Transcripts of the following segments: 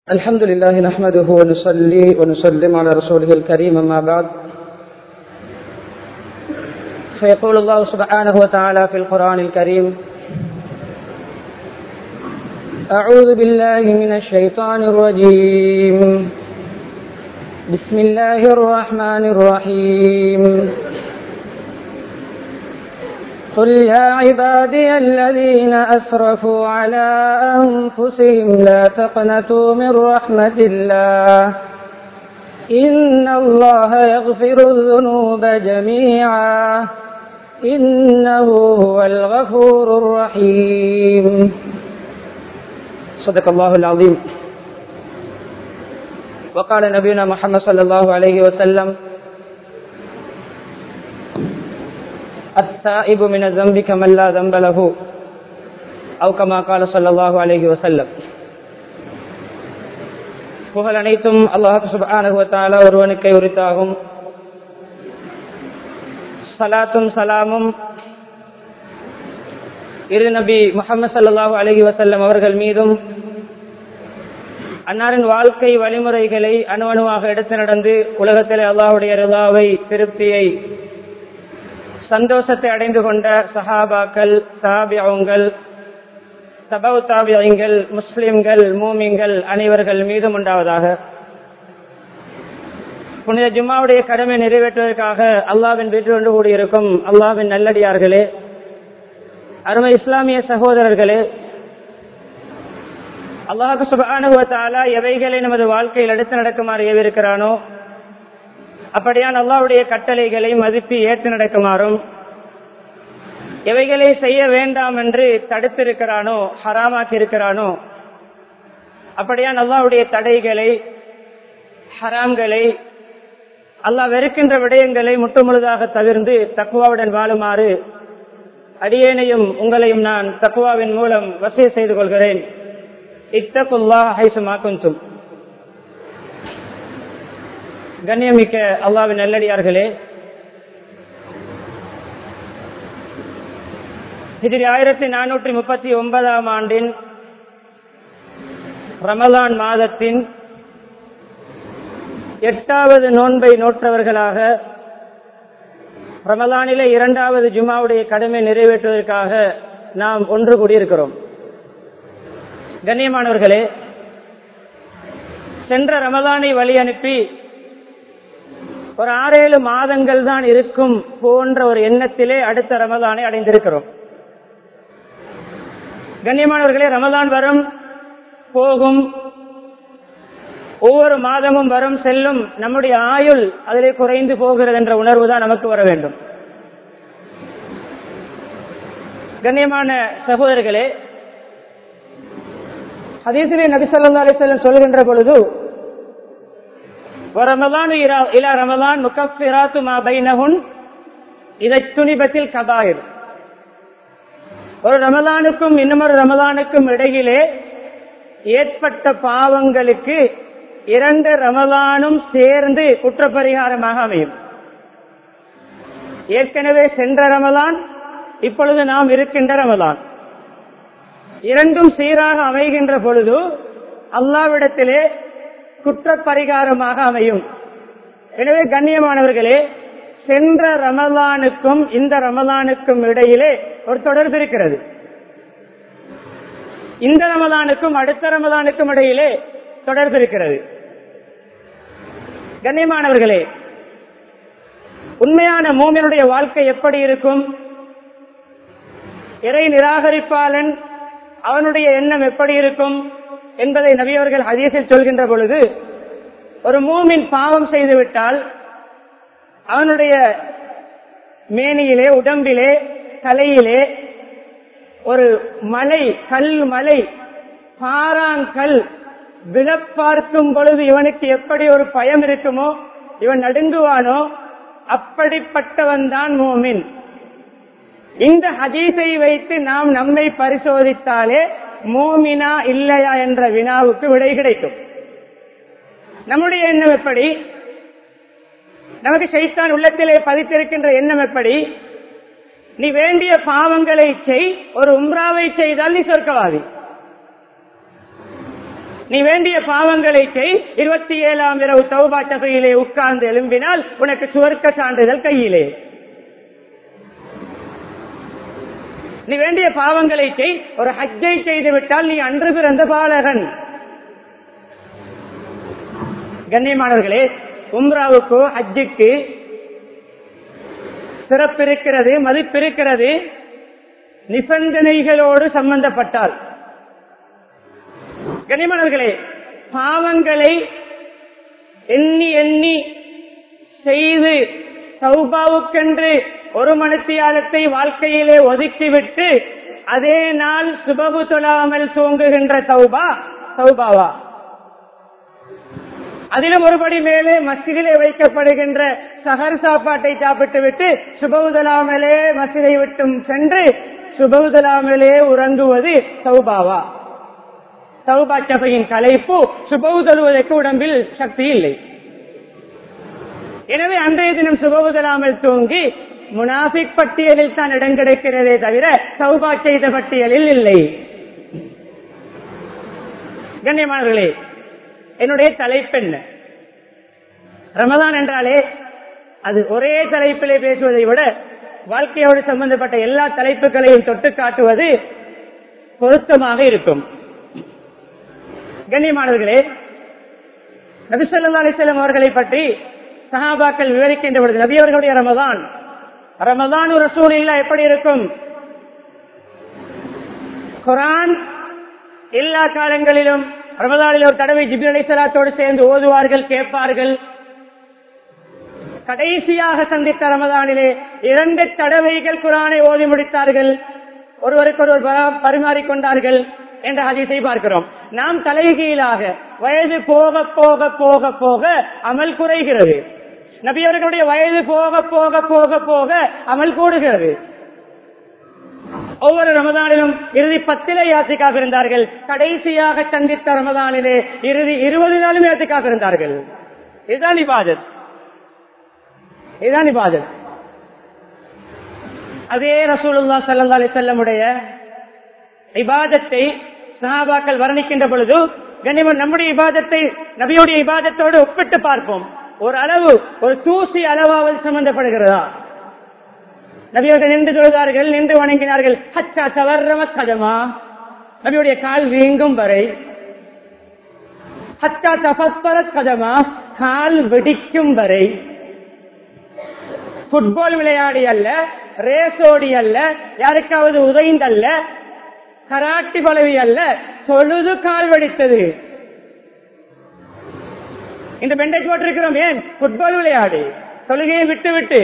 الحمد لله نحمده ونصلي ونسلم على رسوله الكريم أما بعد فيقول الله سبحانه وتعالى في القرآن الكريم أعوذ بالله من الشيطان الرجيم بسم الله الرحمن الرحيم قل يا عبادي الذين أسرفوا على أنفسهم لا تقنطوا من رحمة الله إن الله يغفر الذنوب جميعا إنه هو الغفور الرحيم صدق الله العظيم وقال نبينا محمد صلى الله عليه وسلم التائب من الذنب كمن لا ذنب له أو كما قال صلى الله عليه وسلم புகழ் அனைத்தும் அல்லாஹு சுபானுவத்தால ஒருவனுக்கை உரித்தாகும் சலாத்தும் சலாமும் இரு நபி முகமது சல்லாஹூ அலஹி வசல்லம் அவர்கள் மீதும் அன்னாரின் வாழ்க்கை வழிமுறைகளை அணுவணுவாக எடுத்து நடந்து உலகத்தில் அல்லாஹுடைய ரிதாவை திருப்தியை சந்தோஷத்தை அடைந்து கொண்ட சஹாபாக்கள் தாபியங்கள் தபவு தாபியங்கள் முஸ்லிம்கள் மூமிங்கள் அனைவர்கள் மீதும் உண்டாவதாக புனித ஜும்மாவுடைய கடமை நிறைவேற்றுவதற்காக அல்லாவின் வீட்டில் ஒன்று கூடியிருக்கும் அல்லாவின் நல்லடியார்களே அருமை இஸ்லாமிய சகோதரர்களே அல்லாஹு சுபானுவத்தாலா எவைகளை நமது வாழ்க்கையில் எடுத்து நடக்குமாறு ஏவிருக்கிறானோ அப்படியான் அல்லாவுடைய கட்டளைகளை மதிப்பு ஏற்று நடக்குமாறும் எவைகளை செய்ய வேண்டாம் என்று தடுத்திருக்கிறானோ ஹராமாக்கி இருக்கிறானோ அப்படியான் அல்லாவுடைய தடைகளை ஹராம்களை அல்லாஹ் வெறுக்கின்ற விடயங்களை முற்றுமுழுதாக தவிர்ந்து தக்குவாவுடன் வாழுமாறு அடியேனையும் உங்களையும் நான் தக்குவாவின் மூலம் வசதி செய்து கொள்கிறேன் இத்தகுல்லா ஹைசுமா குந்தும் கண்ணியமிக்க அல்லாவின் நல்லடியார்களே இதில் ஆயிரத்தி நானூற்றி முப்பத்தி ஒன்பதாம் ஆண்டின் ரமலான் மாதத்தின் எட்டாவது நோன்பை நோற்றவர்களாக ரமலானிலே இரண்டாவது ஜுமாவுடைய கடமை நிறைவேற்றுவதற்காக நாம் ஒன்று கூடியிருக்கிறோம் கண்ணியமானவர்களே சென்ற ரமலானை வழி அனுப்பி ஒரு ஆறேழு மாதங்கள் தான் இருக்கும் போன்ற ஒரு எண்ணத்திலே அடுத்த ரமலானை அடைந்திருக்கிறோம் கண்ணியமானவர்களே ரமலான் வரும் போகும் ஒவ்வொரு மாதமும் வரும் செல்லும் நம்முடைய ஆயுள் அதிலே குறைந்து போகிறது என்ற உணர்வு தான் நமக்கு வர வேண்டும் கண்ணியமான சகோதரர்களே அதேசிலே நபிசல்லா அலிசல்லம் சொல்கின்ற பொழுது ரமலான் இலா ரமலான் முகஃபிராத்து மா பைனஹுன் இதை துணிபத்தில் கபாயிர் ஒரு ரமலானுக்கும் இன்னமொரு ரமலானுக்கும் இடையிலே ஏற்பட்ட பாவங்களுக்கு இரண்டு ரமலானும் சேர்ந்து குற்றப்பரிகாரமாக அமையும் ஏற்கனவே சென்ற ரமலான் இப்பொழுது நாம் இருக்கின்ற ரமலான் இரண்டும் சீராக அமைகின்ற பொழுது அல்லாவிடத்திலே குற்றப்பரிகாரமாக அமையும் எனவே கண்ணியமானவர்களே சென்ற ரமலானுக்கும் இந்த ரமலானுக்கும் இடையிலே ஒரு தொடர்பு இருக்கிறது இந்த ரமலானுக்கும் அடுத்த ரமலானுக்கும் இடையிலே தொடர்பு இருக்கிறது கண்ணியமானவர்களே உண்மையான மூமியனுடைய வாழ்க்கை எப்படி இருக்கும் இறை நிராகரிப்பாளன் அவனுடைய எண்ணம் எப்படி இருக்கும் என்பதை நபியவர்கள் ஹதீஸில் சொல்கின்ற பொழுது ஒரு மூமின் பாவம் செய்துவிட்டால் அவனுடைய மேனியிலே உடம்பிலே தலையிலே ஒரு மலை கல் மலை பாறாங்கல் விழ பார்க்கும் பொழுது இவனுக்கு எப்படி ஒரு பயம் இருக்குமோ இவன் நடுங்குவானோ அப்படிப்பட்டவன் தான் மோமின் இந்த ஹதீஸை வைத்து நாம் நம்மை பரிசோதித்தாலே மோமினா இல்லையா என்ற வினாவுக்கு விடை கிடைக்கும் நம்முடைய எண்ணம் எப்படி நமக்கு சைத்தான் உள்ளத்திலே பதித்திருக்கின்ற எண்ணம் எப்படி நீ வேண்டிய பாவங்களை செய் ஒரு உம்ராவை செய்தால் நீ சொர்க்கவாதி நீ வேண்டிய பாவங்களை செய் இருபத்தி ஏழாம் இரவு தௌபா சபையிலே உட்கார்ந்து எழும்பினால் உனக்கு சுவர்க்க சான்றிதழ் கையிலே நீ வேண்டிய பாவங்களை செய் ஒரு ஹஜ்ஜை செய்து விட்டால் நீ அன்று பிறந்த பாலகன் கண்ணியமானவர்களே உம்ராவுக்கு ஹஜ்ஜுக்கு சிறப்பு இருக்கிறது மதிப்பு இருக்கிறது நிபந்தனைகளோடு சம்பந்தப்பட்டால் கனிமணர்களே பாவங்களை எண்ணி எண்ணி செய்து சௌபாவுக்கென்று ஒரு மணித்தியாலத்தை வாழ்க்கையிலே ஒதுக்கிவிட்டு அதே நாள் சுபகு தொழாமல் தூங்குகின்ற சௌபா சௌபாவா அதிலும் ஒருபடி மேலே மசிதிலே வைக்கப்படுகின்ற சகர் சாப்பாட்டை சாப்பிட்டு விட்டு சுபவுதலாமலே மசிதை விட்டும் சென்று சுபவுதலாமலே உறங்குவது சௌபாவா சௌபா சபையின் கலைப்பு சுபவுதலுவதற்கு உடம்பில் சக்தி இல்லை எனவே அன்றைய தினம் சுபவுதலாமல் தூங்கி முனாபிக் பட்டியலில் தான் இடம் கிடைக்கிறதே தவிர சௌபா செய்த பட்டியலில் இல்லை கண்ணியமானவர்களே என்னுடைய தலைப்பு என்ன ரமதான் என்றாலே அது ஒரே தலைப்பிலே பேசுவதை விட வாழ்க்கையோடு சம்பந்தப்பட்ட எல்லா தலைப்புகளையும் தொட்டு காட்டுவது பொருத்தமாக இருக்கும் கண்ணியமானவர்களே நபிசல்லா அலிசல்லம் அவர்களை பற்றி சஹாபாக்கள் விவரிக்கின்ற பொழுது நபி அவர்களுடைய ரமதான் ரமதான் ஒரு சூழ்நிலை எப்படி இருக்கும் குரான் எல்லா காலங்களிலும் ரமதானில் ஒரு தடவை ஜிபிர் அலி சலாத்தோடு சேர்ந்து ஓதுவார்கள் கேட்பார்கள் கடைசியாக சந்தித்த ரமதானிலே இரண்டு தடவைகள் குரானை ஓதி முடித்தார்கள் ஒருவருக்கு ஒருவர் பரிமாறிக்கொண்டார்கள் என்ற ஹதீஸை பார்க்கிறோம் நாம் தலைகீழாக வயது போக போக போக போக அமல் குறைகிறது நபியவர்களுடைய வயது போக போக போக போக அமல் கூடுகிறது ஒவ்வொரு ரமதானிலும் இறுதி பத்திலே யாத்திக்காக இருந்தார்கள் கடைசியாக சந்தித்த ரமதானிலே இறுதி இருபது நாளும் யாத்திக்காக இருந்தார்கள் இதுதான் இபாதத் இதுதான் இபாதத் அதே ரசூலுல்லா சல்லா அலி செல்லமுடைய இபாதத்தை சஹாபாக்கள் வர்ணிக்கின்ற பொழுது கண்ணிமன் நம்முடைய இபாதத்தை நபியுடைய இபாதத்தோடு ஒப்பிட்டு பார்ப்போம் ஒரு அளவு ஒரு தூசி அளவாவது சம்பந்தப்படுகிறதா நபியவர்கள் நின்று தொழுதார்கள் நின்று வணங்கினார்கள் ஹச்சா தவறம கதமா நபியுடைய கால் வீங்கும் வரை ஹச்சா தபஸ்பர கதமா கால் வெடிக்கும் வரை புட்பால் விளையாடி அல்ல ரேசோடி அல்ல யாருக்காவது உதைந்தல்ல கராட்டி பலவி அல்ல தொழுது கால் வெடித்தது இந்த பெண்டேஜ் போட்டிருக்கிறோம் ஏன் புட்பால் விளையாடி தொழுகையை விட்டு விட்டு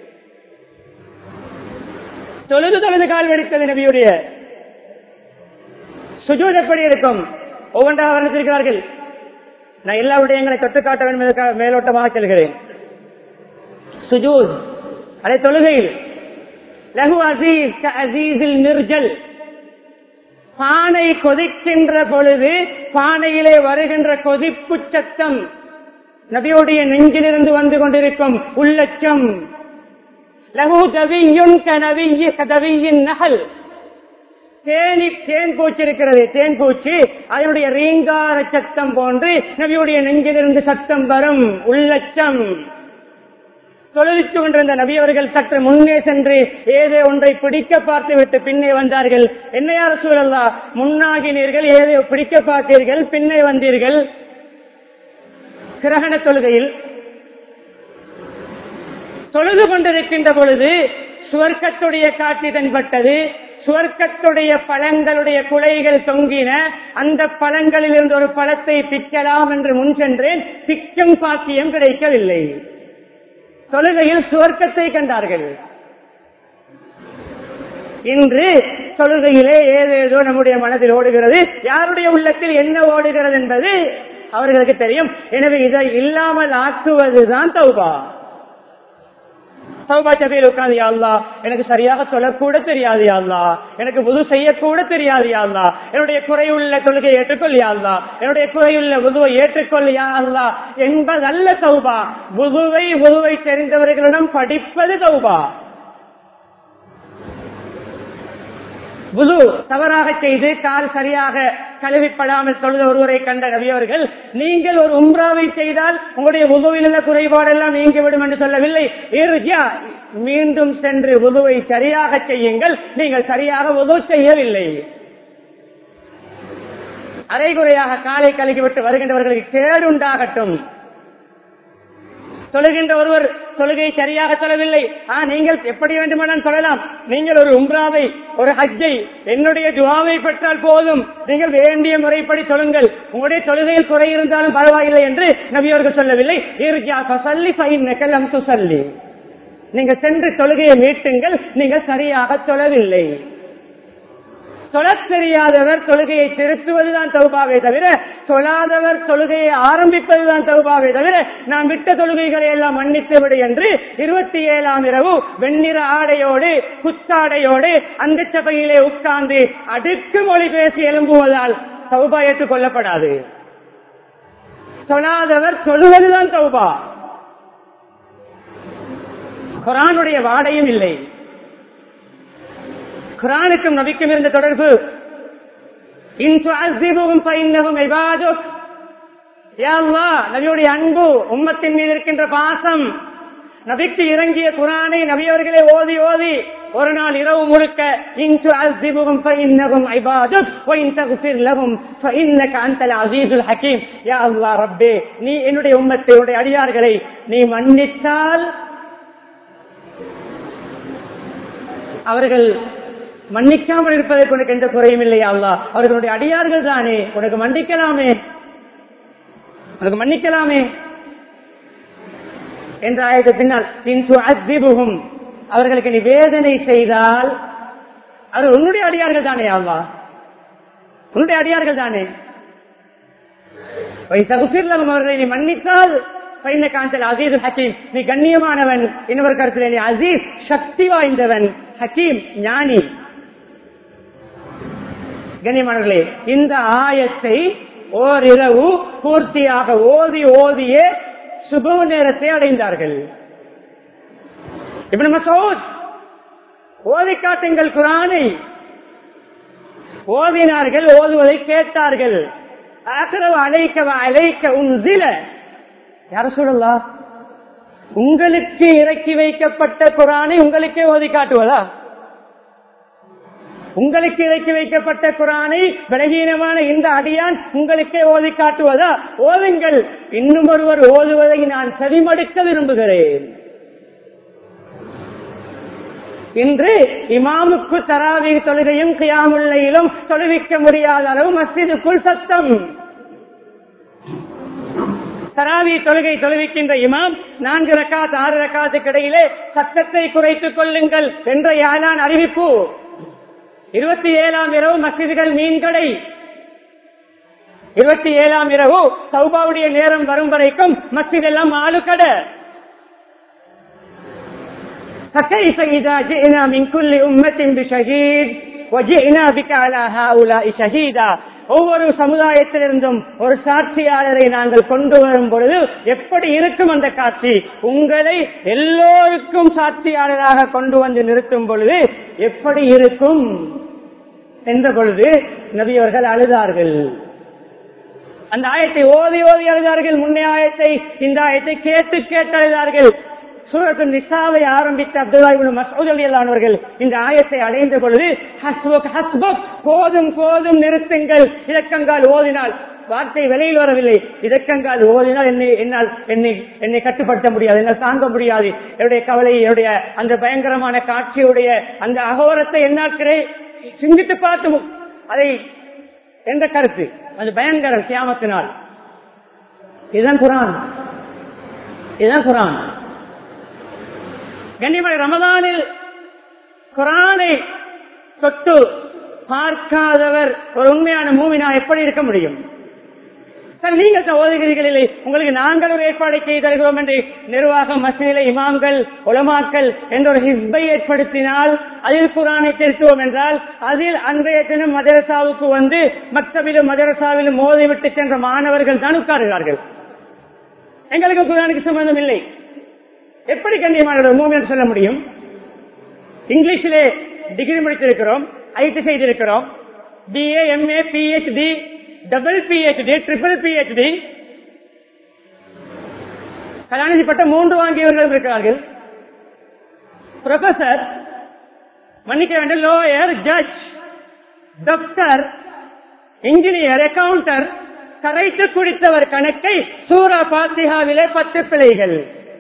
தொழுது தொழுது கால் வெடித்தது நபியுடைய சுஜூத் எப்படி இருக்கும் ஒவ்வொன்றாக வர்ணித்திருக்கிறார்கள் நான் எல்லா விடயங்களை தொட்டு காட்ட வேண்டும் என்பதற்காக மேலோட்டமாக செல்கிறேன் சுஜூத் அதை தொழுகையில் லகு அசீஸ் அசீஸில் நிர்ஜல் பானை கொதிக்கின்ற பொழுது பானையிலே வருகின்ற கொதிப்பு சத்தம் நபியுடைய நெஞ்சிலிருந்து வந்து கொண்டிருக்கும் உள்ளச்சம் லகு கவியும் கனவிய கதவியின் நகல் தேனி தேன் பூச்சி இருக்கிறது தேன் பூச்சி அதனுடைய ரீங்கார சத்தம் போன்று நபியுடைய நெஞ்சிலிருந்து சத்தம் வரும் உள்ளச்சம் தொழுவித்துக் கொண்டிருந்த நபி அவர்கள் சற்று முன்னே சென்று ஏதோ ஒன்றை பிடிக்க பார்த்து விட்டு பின்னே வந்தார்கள் என்னையார் சூழல்லா முன்னாகினீர்கள் ஏதோ பிடிக்க பார்த்தீர்கள் பின்னே வந்தீர்கள் கிரகண தொழுகையில் தொழுது கொண்டிருக்கின்ற பொழுது சுவர்க்கத்துடைய காட்சி தென்பட்டது சுவர்க்கத்துடைய பழங்களுடைய குலைகள் தொங்கின அந்த பழங்களில் இருந்து ஒரு பழத்தை பிக்கலாம் என்று முன் சென்றேன் பிக்கும் பாக்கியம் கிடைக்கவில்லை தொழுகையில் சுவர்க்கத்தை கண்டார்கள் இன்று தொழுகையிலே ஏதேதோ நம்முடைய மனதில் ஓடுகிறது யாருடைய உள்ளத்தில் என்ன ஓடுகிறது என்பது அவர்களுக்கு தெரியும் எனவே இதை இல்லாமல் ஆக்குவதுதான் தௌபா சௌபா சபையில் உட்காந்து யாழ்லா எனக்கு சரியாக சொல்லக்கூட தெரியாது யாழ்லா எனக்கு புது செய்யக்கூட தெரியாது யாழ்லா என்னுடைய குறையுள்ள தொழுகை ஏற்றுக்கொள் யாழ்லா என்னுடைய குறையுள்ள புதுவை ஏற்றுக்கொள் யாழ்லா என்பதல்ல சௌபா புதுவை புதுவை தெரிந்தவர்களிடம் படிப்பது சௌபா புது தவறாக செய்து கால் சரியாக கழுவிப்படாமல் தொழுத ஒருவரை கண்ட நபியவர்கள் நீங்கள் ஒரு உம்ராவை செய்தால் உங்களுடைய உதவியில் உள்ள குறைபாடெல்லாம் நீங்கிவிடும் என்று சொல்லவில்லை இறுதியா மீண்டும் சென்று உதுவை சரியாக செய்யுங்கள் நீங்கள் சரியாக உதவு செய்யவில்லை அரைகுறையாக காலை கழுகிவிட்டு வருகின்றவர்களுக்கு கேடு உண்டாகட்டும் தொழுகின்ற ஒருவர் தொழுகை சரியாக சொல்லவில்லை ஆ நீங்கள் எப்படி வேண்டுமானால் சொல்லலாம் நீங்கள் ஒரு உம்ராவை ஒரு ஹஜ்ஜை என்னுடைய துவாவை பெற்றால் போதும் நீங்கள் வேண்டிய முறைப்படி சொல்லுங்கள் உங்களுடைய தொழுகையில் குறை இருந்தாலும் பரவாயில்லை என்று நபியவர்கள் சொல்லவில்லை சொல்லி நெக்கலம் சொல்லி நீங்கள் சென்று தொழுகையை மீட்டுங்கள் நீங்கள் சரியாக தொழவில்லை தொழத் தெரியாதவர் தொழுகையை திருத்துவதுதான் தௌபாவே தவிர தொழாதவர் தொழுகையை ஆரம்பிப்பதுதான் தௌபாவே தவிர நான் விட்ட தொழுகைகளை எல்லாம் மன்னித்து விடு என்று இருபத்தி ஏழாம் இரவு வெண்ணிற ஆடையோடு குத்தாடையோடு அந்த சபையிலே உட்கார்ந்து அடுக்கு மொழி பேசி எழும்புவதால் தௌபா ஏற்றுக் கொள்ளப்படாது தொழாதவர் தொழுவதுதான் தௌபா குரானுடைய வாடையும் இல்லை குரானுக்கும் நபிக்கும் இருந்த தொடர்பு நபியுடைய அன்பு உம்மத்தின் மீது இருக்கின்ற பாசம் நபிக்கு இறங்கிய குரானை நபியவர்களே ஓதி ஓதி ஒரு நாள் இரவு முழுக்க இன்று அசிபுகும் ஹக்கீம் யா அல்லா ரப்பே நீ என்னுடைய உம்மத்தை உடைய அடியார்களை நீ மன்னித்தால் அவர்கள் மன்னிக்காமல் இருப்பதற்கு உனக்கு எந்த குறையும் இல்லையா அல்லா அவர்களுடைய அடியார்கள் தானே உனக்கு மன்னிக்கலாமே உனக்கு மன்னிக்கலாமே என்ற ஆயத்த பின்னால் அத்திபுகும் அவர்களுக்கு நீ வேதனை செய்தால் அது உன்னுடைய அடியார்கள் தானே அல்லா உன்னுடைய அடியார்கள் தானே அவர்களை நீ மன்னித்தால் காந்தல் அசீஸ் ஹக்கீம் நீ கண்ணியமானவன் இன்னொரு கருத்தில் நீ அசீஸ் சக்தி வாய்ந்தவன் ஹக்கீம் ஞானி கண்ணியமானவர்களே இந்த ஆயத்தை ஓரிரவு பூர்த்தியாக ஓதி ஓதியே சுப நேரத்தை அடைந்தார்கள் இப்ப மசோத் ஓதி காட்டுங்கள் குரானை ஓதினார்கள் ஓதுவதை கேட்டார்கள் அக்கரவ அழைக்க அழைக்க உன் சில யார சொல்லலா உங்களுக்கு இறக்கி வைக்கப்பட்ட குரானை உங்களுக்கே ஓதி காட்டுவதா உங்களுக்கு இறக்கி வைக்கப்பட்ட குரானை பலகீனமான இந்த அடியான் உங்களுக்கே ஓதி காட்டுவதா ஓதுங்கள் இன்னும் ஒருவர் ஓதுவதை நான் செவிமடுக்க விரும்புகிறேன் இன்று இமாமுக்கு தராவி தொழுகையும் கியாமுல்லையிலும் தொழுவிக்க முடியாத அளவு மஸ்ஜிதுக்குள் சத்தம் தராவி தொழுகை தொழுவிக்கின்ற இமாம் நான்கு ரக்காத் ஆறு ரக்காத்துக்கு இடையிலே சத்தத்தை குறைத்துக் கொள்ளுங்கள் என்ற யாழான் அறிவிப்பு இருபத்தி ஏழாம் இரவு மசிதிகள் மீன்கடை இருபத்தி ஏழாம் இரவு சௌபாவுடைய நேரம் வரும் வரைக்கும் மசித் எல்லாம் ஆளுக்கடை فكيف إذا جئنا من كل أمة بشهيد وجئنا بك على هؤلاء شهيدا ஒவ்வொரு சமுதாயத்திலிருந்தும் ஒரு சாட்சியாளரை நாங்கள் கொண்டு வரும் பொழுது எப்படி இருக்கும் அந்த காட்சி உங்களை எல்லோருக்கும் சாட்சியாளராக கொண்டு வந்து நிறுத்தும் பொழுது எப்படி இருக்கும் என்ற பொழுது நபியவர்கள் அழுதார்கள் அந்த ஆயத்தை ஓதி ஓதி அழுதார்கள் முன்னே ஆயத்தை இந்த ஆயத்தை கேட்டு கேட்டு அழுதார்கள் சூரத்து நிசாவை ஆரம்பித்த அப்துல்லாஹிபின் மசூத் அலியல்லானவர்கள் இந்த ஆயத்தை அடைந்த பொழுது ஹஸ்பக் ஹஸ்பக் போதும் போதும் நிறுத்துங்கள் இலக்கங்கால் ஓதினால் வார்த்தை வெளியில் வரவில்லை இதற்கங்கால் ஓதினால் என்னை என்னால் என்னை என்னை கட்டுப்படுத்த முடியாது என்னால் தாங்க முடியாது என்னுடைய கவலை என்னுடைய அந்த பயங்கரமான காட்சியுடைய அந்த அகோரத்தை என்னால் கிரை சிந்தித்து பார்த்து அதை என்ற கருத்து அது பயங்கரம் சியாமத்தினால் இதுதான் குரான் இதுதான் குரான் கண்ணியமலை ரமதானில் குரானை தொட்டு பார்க்காதவர் ஒரு உண்மையான மூவினா எப்படி இருக்க முடியும் சார் நீங்கள் தான் ஓதுகிறீர்கள் இல்லை உங்களுக்கு நாங்கள் ஒரு ஏற்பாடு செய்து தருகிறோம் என்று நிர்வாகம் மசீல இமாம்கள் உலமாக்கள் என்ற ஒரு ஹிஸ்பை ஏற்படுத்தினால் அதில் குரானை திருத்துவோம் என்றால் அதில் அன்றைய தினம் மதரசாவுக்கு வந்து மக்தபிலும் மதரசாவிலும் மோதிவிட்டு சென்ற மாணவர்கள் தான் உட்காருகிறார்கள் எங்களுக்கு குரானுக்கு சம்பந்தம் இல்லை எப்படி கண்ணியமான மூமெண்ட் சொல்ல முடியும் இங்கிலீஷிலே டிகிரி முடித்திருக்கிறோம் ஐடி செய்திருக்கிறோம் BA MA PhD double PhD triple PhD கலாநிதி பட்டம் மூன்று வாங்கியவர்கள் இருக்கிறார்கள் ப்ரொஃபசர் மன்னிக்க வேண்டும் lawyer judge doctor engineer accountant கரைத்து குடித்தவர் கணக்கை சூரா பாத்திகாவிலே பத்து பிழைகள்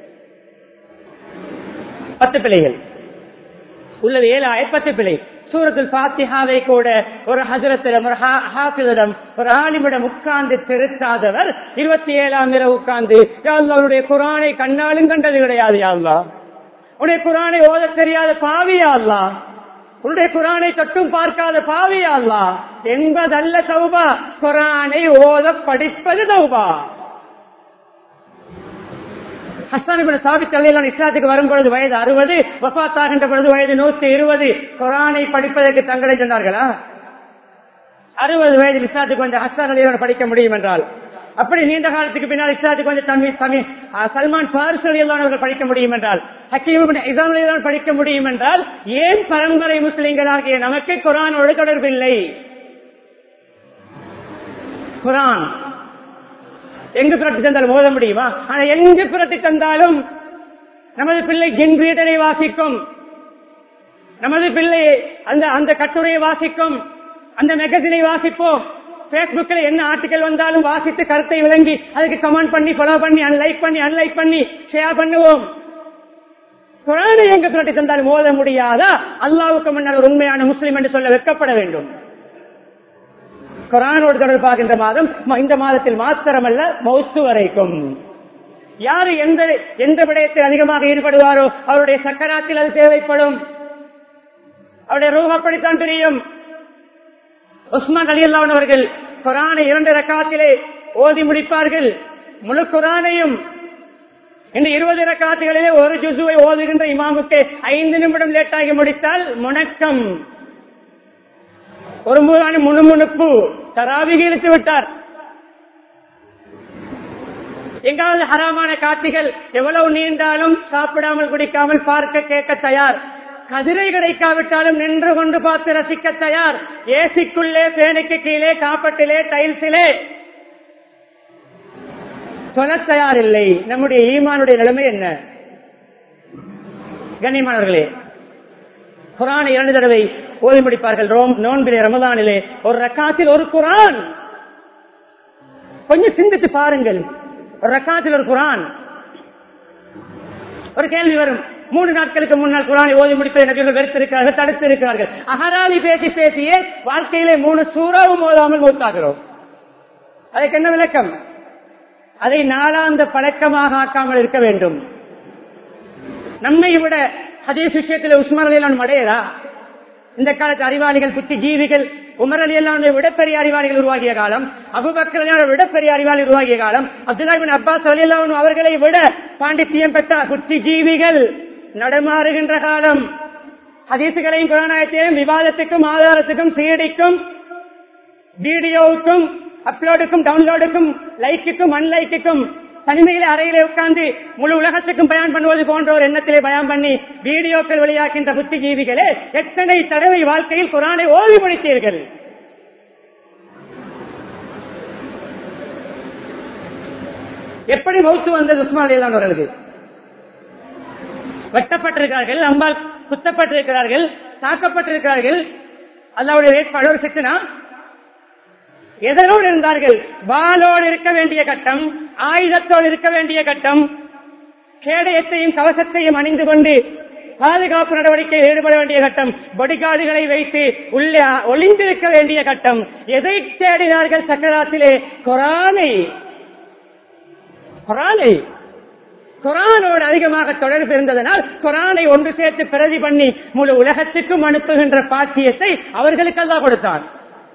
பத்து பிழைகள் உள்ளது ஏழாய பத்து பிழை சூரத்தில் பாத்திகாவை கூட ஒரு ஹசரத்திடம் ஒரு ஹாஃபிதிடம் ஒரு ஆலிமிடம் உட்கார்ந்து திருத்தாதவர் இருபத்தி ஏழாம் இரவு உட்கார்ந்து அவருடைய குரானை கண்ணாலும் கண்டது கிடையாது யாழ்லா உன்னுடைய குரானை ஓத தெரியாத பாவியா அல்லா உன்னுடைய குரானை தொட்டும் பார்க்காத பாவியா அல்லா என்பதல்ல சௌபா குரானை ஓத படிப்பது சௌபா ஹஸ்தானிபின் சாபித் அலையிலான இஸ்லாத்துக்கு வரும்பொழுது வயது அறுபது வபாத்தாகின்ற பொழுது வயது நூத்தி இருபது குரானை படிப்பதற்கு தங்களை சொன்னார்களா அறுபது வயது இஸ்லாத்துக்கு வந்து ஹஸ்தான் அலையிலான படிக்க முடியும் என்றால் அப்படி நீண்ட காலத்துக்கு பின்னால் இஸ்லாத்துக்கு வந்து தமிழ் தமிழ் சல்மான் பாரிஸ் அலியல்லானவர்கள் படிக்க முடியும் என்றால் ஹக்கீம் இசாம் அலிதான் படிக்க முடியும் என்றால் ஏன் பரம்பரை முஸ்லிம்களாகிய நமக்கு குரானோடு தொடர்பில்லை குரான் எங்கு புரட்டி தந்தாலும் மோத முடியுமா ஆனா எங்கு புரட்டி தந்தாலும் நமது பிள்ளை ஜின் ரீடரை வாசிக்கும் நமது பிள்ளை அந்த அந்த கட்டுரையை வாசிக்கும் அந்த மெகசினை வாசிப்போம் பேஸ்புக்கில் என்ன ஆர்டிக்கல் வந்தாலும் வாசித்து கருத்தை விளங்கி அதுக்கு கமெண்ட் பண்ணி ஃபாலோ பண்ணி அன்லைக் பண்ணி அன்லைக் பண்ணி ஷேர் பண்ணுவோம் குரானை எங்க புரட்டி தந்தாலும் மோத முடியாதா அல்லாவுக்கு முன்னர் ஒரு உண்மையான முஸ்லிம் என்று சொல்ல வெட்கப்பட வேண்டும் குரானோடு தொடர்பாகின்ற மாதம் இந்த மாதத்தில் மாத்திரமல்ல மௌத்து வரைக்கும் யாரு எந்த எந்த விடயத்தில் அதிகமாக ஈடுபடுவாரோ அவருடைய சக்கராத்தில் அது தேவைப்படும் அவருடைய ரூபம் அப்படித்தான் தெரியும் உஸ்மான் அலி அவர்கள் குரானை இரண்டு ரக்காத்திலே ஓதி முடிப்பார்கள் முழு குரானையும் இந்த இருபது ரக்காத்துகளிலே ஒரு ஜுசுவை ஓதுகின்ற இமாமுக்கு ஐந்து நிமிடம் லேட்டாகி முடித்தால் முணக்கம் ஒரு மூணு முணுமுணுப்பு தராவிகி இழுத்து விட்டார் எங்காவது ஹராமான காட்சிகள் எவ்வளவு நீண்டாலும் சாப்பிடாமல் குடிக்காமல் பார்க்க கேட்க தயார் கதிரை கிடைக்காவிட்டாலும் நின்று கொண்டு பார்த்து ரசிக்க தயார் ஏசிக்குள்ளே பேனுக்கு கீழே காப்பட்டிலே டைல்ஸிலே சொல்ல தயார் இல்லை நம்முடைய ஈமானுடைய நிலைமை என்ன கண்ணியமானவர்களே குரான் இரண்டு தடவை ஓதி முடிப்பார்கள் ரோம் நோன்பிலே ரமதானிலே ஒரு ரக்காத்தில் ஒரு குரான் கொஞ்சம் சிந்தித்து பாருங்கள் ஒரு ரக்காத்தில் ஒரு குரான் ஒரு கேள்வி வரும் மூன்று நாட்களுக்கு முன்னால் குரானை ஓதி முடிப்பதை நபிகள் வெறுத்திருக்கிறார்கள் தடுத்து இருக்கிறார்கள் அகராலி பேசி பேசியே வாழ்க்கையிலே மூணு சூறாவும் ஓதாமல் மூத்தாகிறோம் அதுக்கு என்ன விளக்கம் அதை நாளாந்த பழக்கமாக ஆக்காமல் இருக்க வேண்டும் நம்மை விட ஹதீஸ் விஷயத்தில் உஸ்மான் அலிலான் மடையரா இந்த காலத்து அறிவாளிகள் புத்தி ஜீவிகள் உமர் அலி அல்லாவுடைய விடப்பெரிய அறிவாளிகள் உருவாகிய காலம் அபுபக்கர் விடப்பெரிய அறிவாளி உருவாகிய காலம் அப்துல்லாபின் அப்பாஸ் அலி அல்லாவும் அவர்களை விட பாண்டித்தியம் பெற்ற புத்தி ஜீவிகள் நடமாறுகின்ற காலம் ஹதீசுகளையும் குரானாயத்தையும் விவாதத்துக்கும் ஆதாரத்துக்கும் சீடிக்கும் வீடியோவுக்கும் அப்லோடுக்கும் டவுன்லோடுக்கும் லைக்குக்கும் அன்லைக்குக்கும் தனிமையில அறையிலே உட்கார்ந்து முழு உலகத்துக்கும் பயன் பண்ணுவது போன்ற ஒரு எண்ணத்திலே பயம் பண்ணி வீடியோக்கள் வெளியாகின்ற புத்திஜீவிகளே எத்தனை தடவை வாழ்க்கையில் குரானை ஓதி முடித்தீர்கள் எப்படி மௌத்து வந்தது உஸ்மானியதான் அவர்களுக்கு வெட்டப்பட்டிருக்கிறார்கள் அம்பால் குத்தப்பட்டிருக்கிறார்கள் தாக்கப்பட்டிருக்கிறார்கள் அல்லாவுடைய வேட்பாளர் சிக்கனா எதனோடு இருந்தார்கள் வாளோடு இருக்க வேண்டிய கட்டம் ஆயுதத்தோடு இருக்க வேண்டிய கட்டம் கேடயத்தையும் கவசத்தையும் அணிந்து கொண்டு பாதுகாப்பு நடவடிக்கையில் ஈடுபட வேண்டிய கட்டம் பொடிகாடுகளை வைத்து உள்ளே ஒளிந்திருக்க வேண்டிய கட்டம் எதை தேடினார்கள் சக்கராத்திலே குரானை குரானை குரானோடு அதிகமாக தொடர்பு இருந்ததனால் குரானை ஒன்று சேர்த்து பிரதி பண்ணி முழு உலகத்துக்கும் அனுப்புகின்ற பாக்கியத்தை அவர்களுக்கெல்லாம் கொடுத்தான்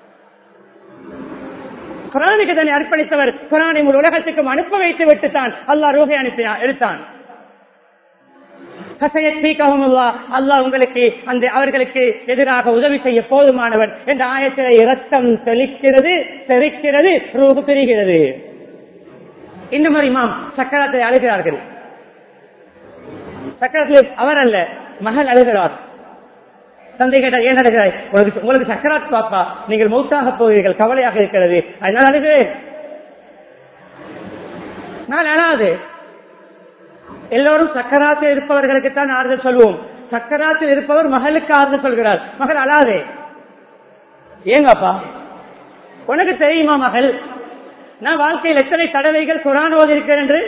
குரானுக்கு தன்னை அர்ப்பணித்தவர் குரானை முழு உலகத்துக்கும் அனுப்ப வைத்து விட்டுத்தான் அல்லா ரூபை அனுப்பினார் எடுத்தான் அல்லாஹ் உங்களுக்கு அந்த அவர்களுக்கு எதிராக உதவி செய்ய போதுமானவன் என்ற ஆயத்திலே இரத்தம் தெளிக்கிறது தெளிக்கிறது ரூபு பெறுகிறது இன்னும் ஒரு இமாம் சக்கரத்தை அழுகிறார்கள் சக்கரத்தில் அவர் அல்ல மகள் அழுகிறார் தந்தை கேட்டார் ஏன் நடக்கிறாய் உங்களுக்கு உங்களுக்கு சக்கராத் பாப்பா நீங்கள் மௌத்தாக போவீர்கள் கவலையாக இருக்கிறது அதனால அழுகிறேன் நான் அழாது எல்லோரும் சக்கராத்தில் இருப்பவர்களுக்கு தான் ஆறுதல் சொல்வோம் சக்கராத்தில் இருப்பவர் மகளுக்கு ஆறுதல் சொல்கிறார் மகள் அழாதே ஏங்கப்பா உனக்கு தெரியுமா மகள் நான் வாழ்க்கையில் எத்தனை தடவைகள் குரான் ஓதிருக்கிறேன் என்று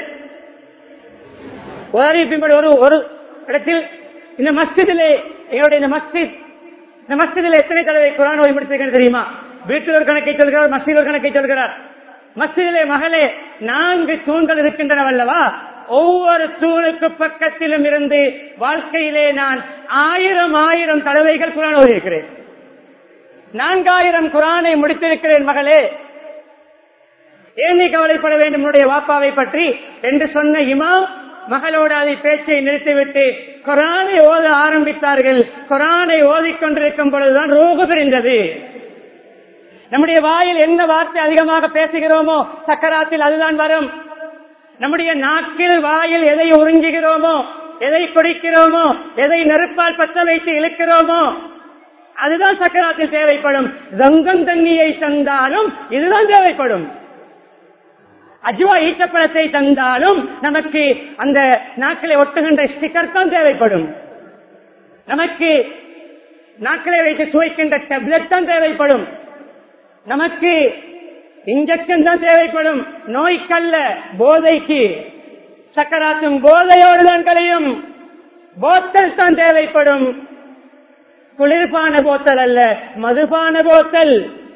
உதாரணி பின்படி ஒரு ஒரு இடத்தில் இந்த மஸ்ஜிதிலே எங்களுடைய இந்த மஸ்ஜித் இந்த மஸ்ஜிதில் எத்தனை தடவை குரான் ஓதி முடித்திருக்கிறேன் தெரியுமா வீட்டில் ஒரு கணக்கை சொல்கிறார் மஸ்ஜித் ஒரு கணக்கை சொல்கிறார் மஸ்ஜிதிலே மகளே நான்கு தூண்கள் இருக்கின்றனவல்லவா ஒவ்வொரு தூணுக்கு பக்கத்திலும் இருந்து வாழ்க்கையிலே நான் ஆயிரம் ஆயிரம் தடவைகள் குரான் ஓதியிருக்கிறேன் நான்காயிரம் குரானை முடித்திருக்கிறேன் மகளே ஏன் நீ கவலைப்பட வேண்டும் உன்னுடைய வாப்பாவை பற்றி என்று சொன்ன இமாம் மகளோடு அதை பேச்சை நிறுத்திவிட்டு குரானை ஓத ஆரம்பித்தார்கள் குரானை ஓதிக்கொண்டிருக்கும் பொழுதுதான் ரோகு பிரிந்தது நம்முடைய வாயில் என்ன வார்த்தை அதிகமாக பேசுகிறோமோ சக்கராத்தில் அதுதான் வரும் நம்முடைய நாக்கில் வாயில் எதை உறிஞ்சுகிறோமோ எதை குடிக்கிறோமோ எதை நெருப்பால் பற்ற வைத்து இழுக்கிறோமோ அதுதான் சக்கராத்தில் தேவைப்படும் ரங்கம் தண்ணியை தந்தாலும் இதுதான் தேவைப்படும் அஜ்வா ஈச்சப்பழத்தை தந்தாலும் நமக்கு அந்த நாக்களை ஒட்டுகின்ற ஸ்டிக்கர் தான் தேவைப்படும் நமக்கு நாக்களை வைத்து சுவைக்கின்ற டேப்லெட் தான் தேவைப்படும் நமக்கு இன்ஜெக்ஷன் தான் தேவைப்படும் நோய்க்கல்ல போதைக்கு சக்கராத்தும் போதையோடு தான் கலையும் போத்தல் தான் தேவைப்படும் குளிர்பான போத்தல் அல்ல மதுபான போத்தல்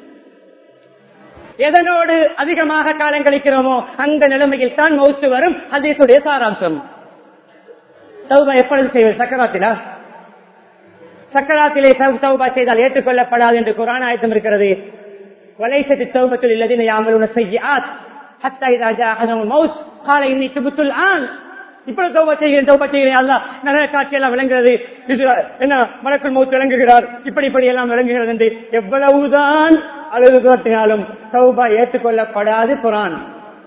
எதனோடு அதிகமாக காலம் கழிக்கிறோமோ அந்த நிலைமையில் தான் மௌத்து வரும் அதேசுடைய சாராம்சம் தௌபா எப்பொழுது செய்வது சக்கராத்திலா சக்கராத்திலே தௌபா செய்தால் ஏற்றுக்கொள்ளப்படாது என்று குரான் ஆயத்தம் இருக்கிறது வலைசத்து தௌபத்தில் இல்லதின யாமலுன செய்யாத் ஹத்தா இதா ஜாஅஹதுல் மௌத் قال இன்னி துபுத்து الآن இப்பொழுது தௌபா செய்கிறேன் தௌபா செய்கிறேன் அல்ல நரக காட்சி எல்லாம் விளங்குகிறது இது என்ன மலக்குள் மௌத் விளங்குகிறார் இப்படி இப்படி எல்லாம் விளங்குகிறது என்று எவ்வளவுதான் அழுது காட்டினாலும் தௌபா ஏற்றுக்கொள்ளப்படாது குரான்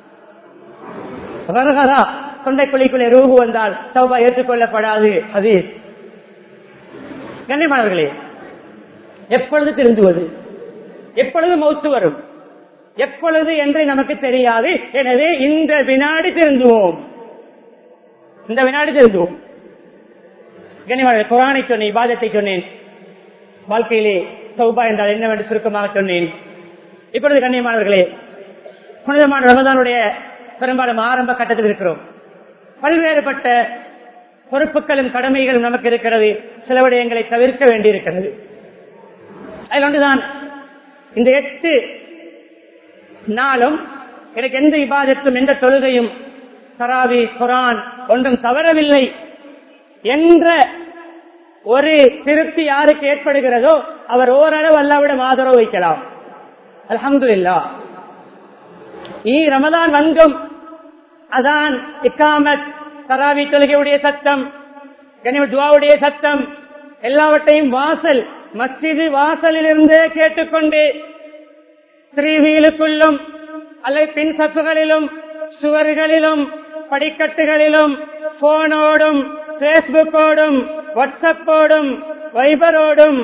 வரகரா தொண்டை குழிக்குள்ளே ரூபு வந்தால் தௌபா ஏற்றுக்கொள்ளப்படாது அது கண்ணியமானவர்களே எப்பொழுது திருந்துவது எப்பொழுது மௌத்து வரும் எப்பொழுது என்று நமக்கு தெரியாது எனவே இந்த வினாடி திருந்துவோம் இந்த வினாடி திருந்துவோம் கண்ணியமான குரானை சொன்னேன் இபாதத்தை சொன்னேன் வாழ்க்கையிலே சௌபா என்றால் என்னவென்று சுருக்கமாக சொன்னேன் இப்பொழுது கண்ணியமானவர்களே புனிதமான ரமதானுடைய பெரும்பாலும் ஆரம்ப கட்டத்தில் இருக்கிறோம் பல்வேறுபட்ட பொறுப்புகளும் கடமைகளும் நமக்கு இருக்கிறது சில விடயங்களை தவிர்க்க வேண்டியிருக்கிறது அதில் ஒன்றுதான் இந்த எட்டு நாளும் எனக்கு எந்த இபாதத்தும் எந்த தொழுகையும் தராவி குரான் ஒன்றும் தவறவில்லை என்ற ஒரு திருப்தி யாருக்கு ஏற்படுகிறதோ அவர் ஓரளவு அல்லாவிடம் ஆதரவு வைக்கலாம் அலமதுல்லா ஈ ரமதான் வந்தும் அதான் இக்காமத் தராவி தொழுகையுடைய சத்தம் கனிம துவாவுடைய சத்தம் எல்லாவற்றையும் வாசல் மஸ்ஜிது வாசலில் இருந்தே கேட்டுக்கொண்டு ஸ்ரீவீலுக்குள்ளும் அல்லது பின் சப்புகளிலும் சுவர்களிலும் படிக்கட்டுகளிலும் போனோடும் பேஸ்புக்கோடும் வாட்ஸ்அப்போடும் வைபரோடும்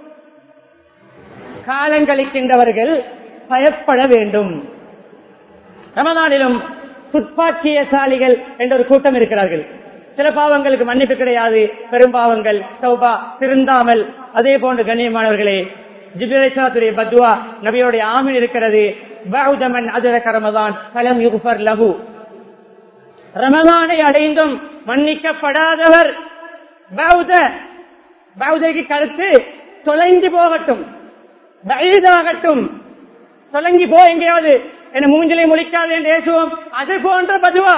காலங்களிக்கின்றவர்கள் பயப்பட வேண்டும் ரமதானிலும் துப்பாக்கியசாலிகள் என்ற ஒரு கூட்டம் இருக்கிறார்கள் சில பாவங்களுக்கு மன்னிப்பு கிடையாது பெரும் பாவங்கள் சௌபா திருந்தாமல் அதே போன்று கண்ணியமானவர்களே ஜிபிரேசாத்துடைய பத்வா நபியோடைய ஆமின் இருக்கிறது பௌதமன் அதிரக ரமதான் பலம் யுகுபர் லகு ரமதானை அடைந்தும் மன்னிக்கப்படாதவர் பௌத பௌதைக்கு கருத்து தொலைஞ்சு போகட்டும் வயதாகட்டும் தொலைங்கி போ எங்கேயாவது என்ன மூஞ்சிலை முழிக்காது என்று பேசுவோம் அது போன்ற பதுவா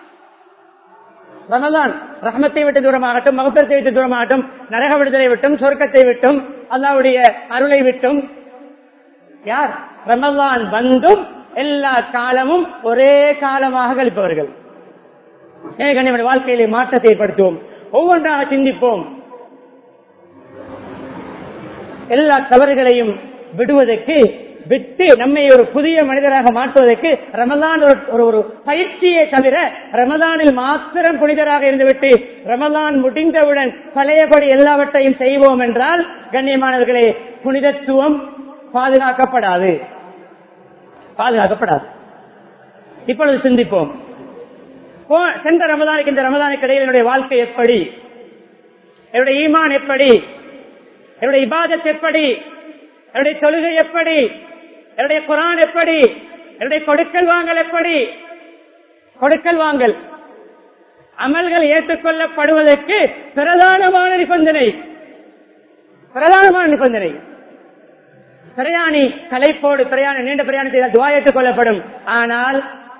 ரமதான் ரஹமத்தை விட்டு தூரமாகட்டும் மகப்பத்தை விட்டு தூரமாகட்டும் நரக விடுதலை விட்டும் சொர்க்கத்தை விட்டும் அல்லாவுடைய அருளை விட்டும் யார் ரமலான் வந்தும் எல்லா காலமும் ஒரே காலமாக கழிப்பவர்கள் நம்முடைய வாழ்க்கையிலே மாற்றத்தை ஏற்படுத்துவோம் ஒவ்வொன்றாக சிந்திப்போம் எல்லா தவறுகளையும் விடுவதற்கு விட்டு நம்மை ஒரு புதிய மனிதராக மாற்றுவதற்கு ரமதான் ஒரு ஒரு- ஒரு பயிற்சியை தவிர ரமதானில் மாத்திரம் புனிதராக இருந்துவிட்டு ரமதான் முடிந்தவுடன் பழையபடி எல்லாவற்றையும் செய்வோம் என்றால் கண்ணியமானவர்களே புனிதத்துவம் பாதுகாக்கப்படாது பாதுகாக்கப்படாது இப்பொழுது சிந்திப்போம் போ- சென்ற ரமதானுக்கு இந்த ரமதானுக்கு இடையில் என்னுடைய வாழ்க்கை எப்படி என்னுடைய ஈமான் எப்படி என்னுடைய இபாதத் எப்படி என்னுடைய தொழுகை எப்படி என்னுடைய குரான் எப்படி என்னுடைய கொடுக்கல் வாங்கல் எப்படி கொடுக்கல் வாங்கல் அமல்கள் ஏற்றுக்கொள்ளப்படுவதற்கு பிரதானமான நிபந்தனை பிரதானமான நிபந்தனை பிரயாணி கலைப்போடு பிரயாணம் நீண்ட பிரயாணம் செய்தால் துவா ஏற்றுக்கொள்ளப்படும் ஆனால்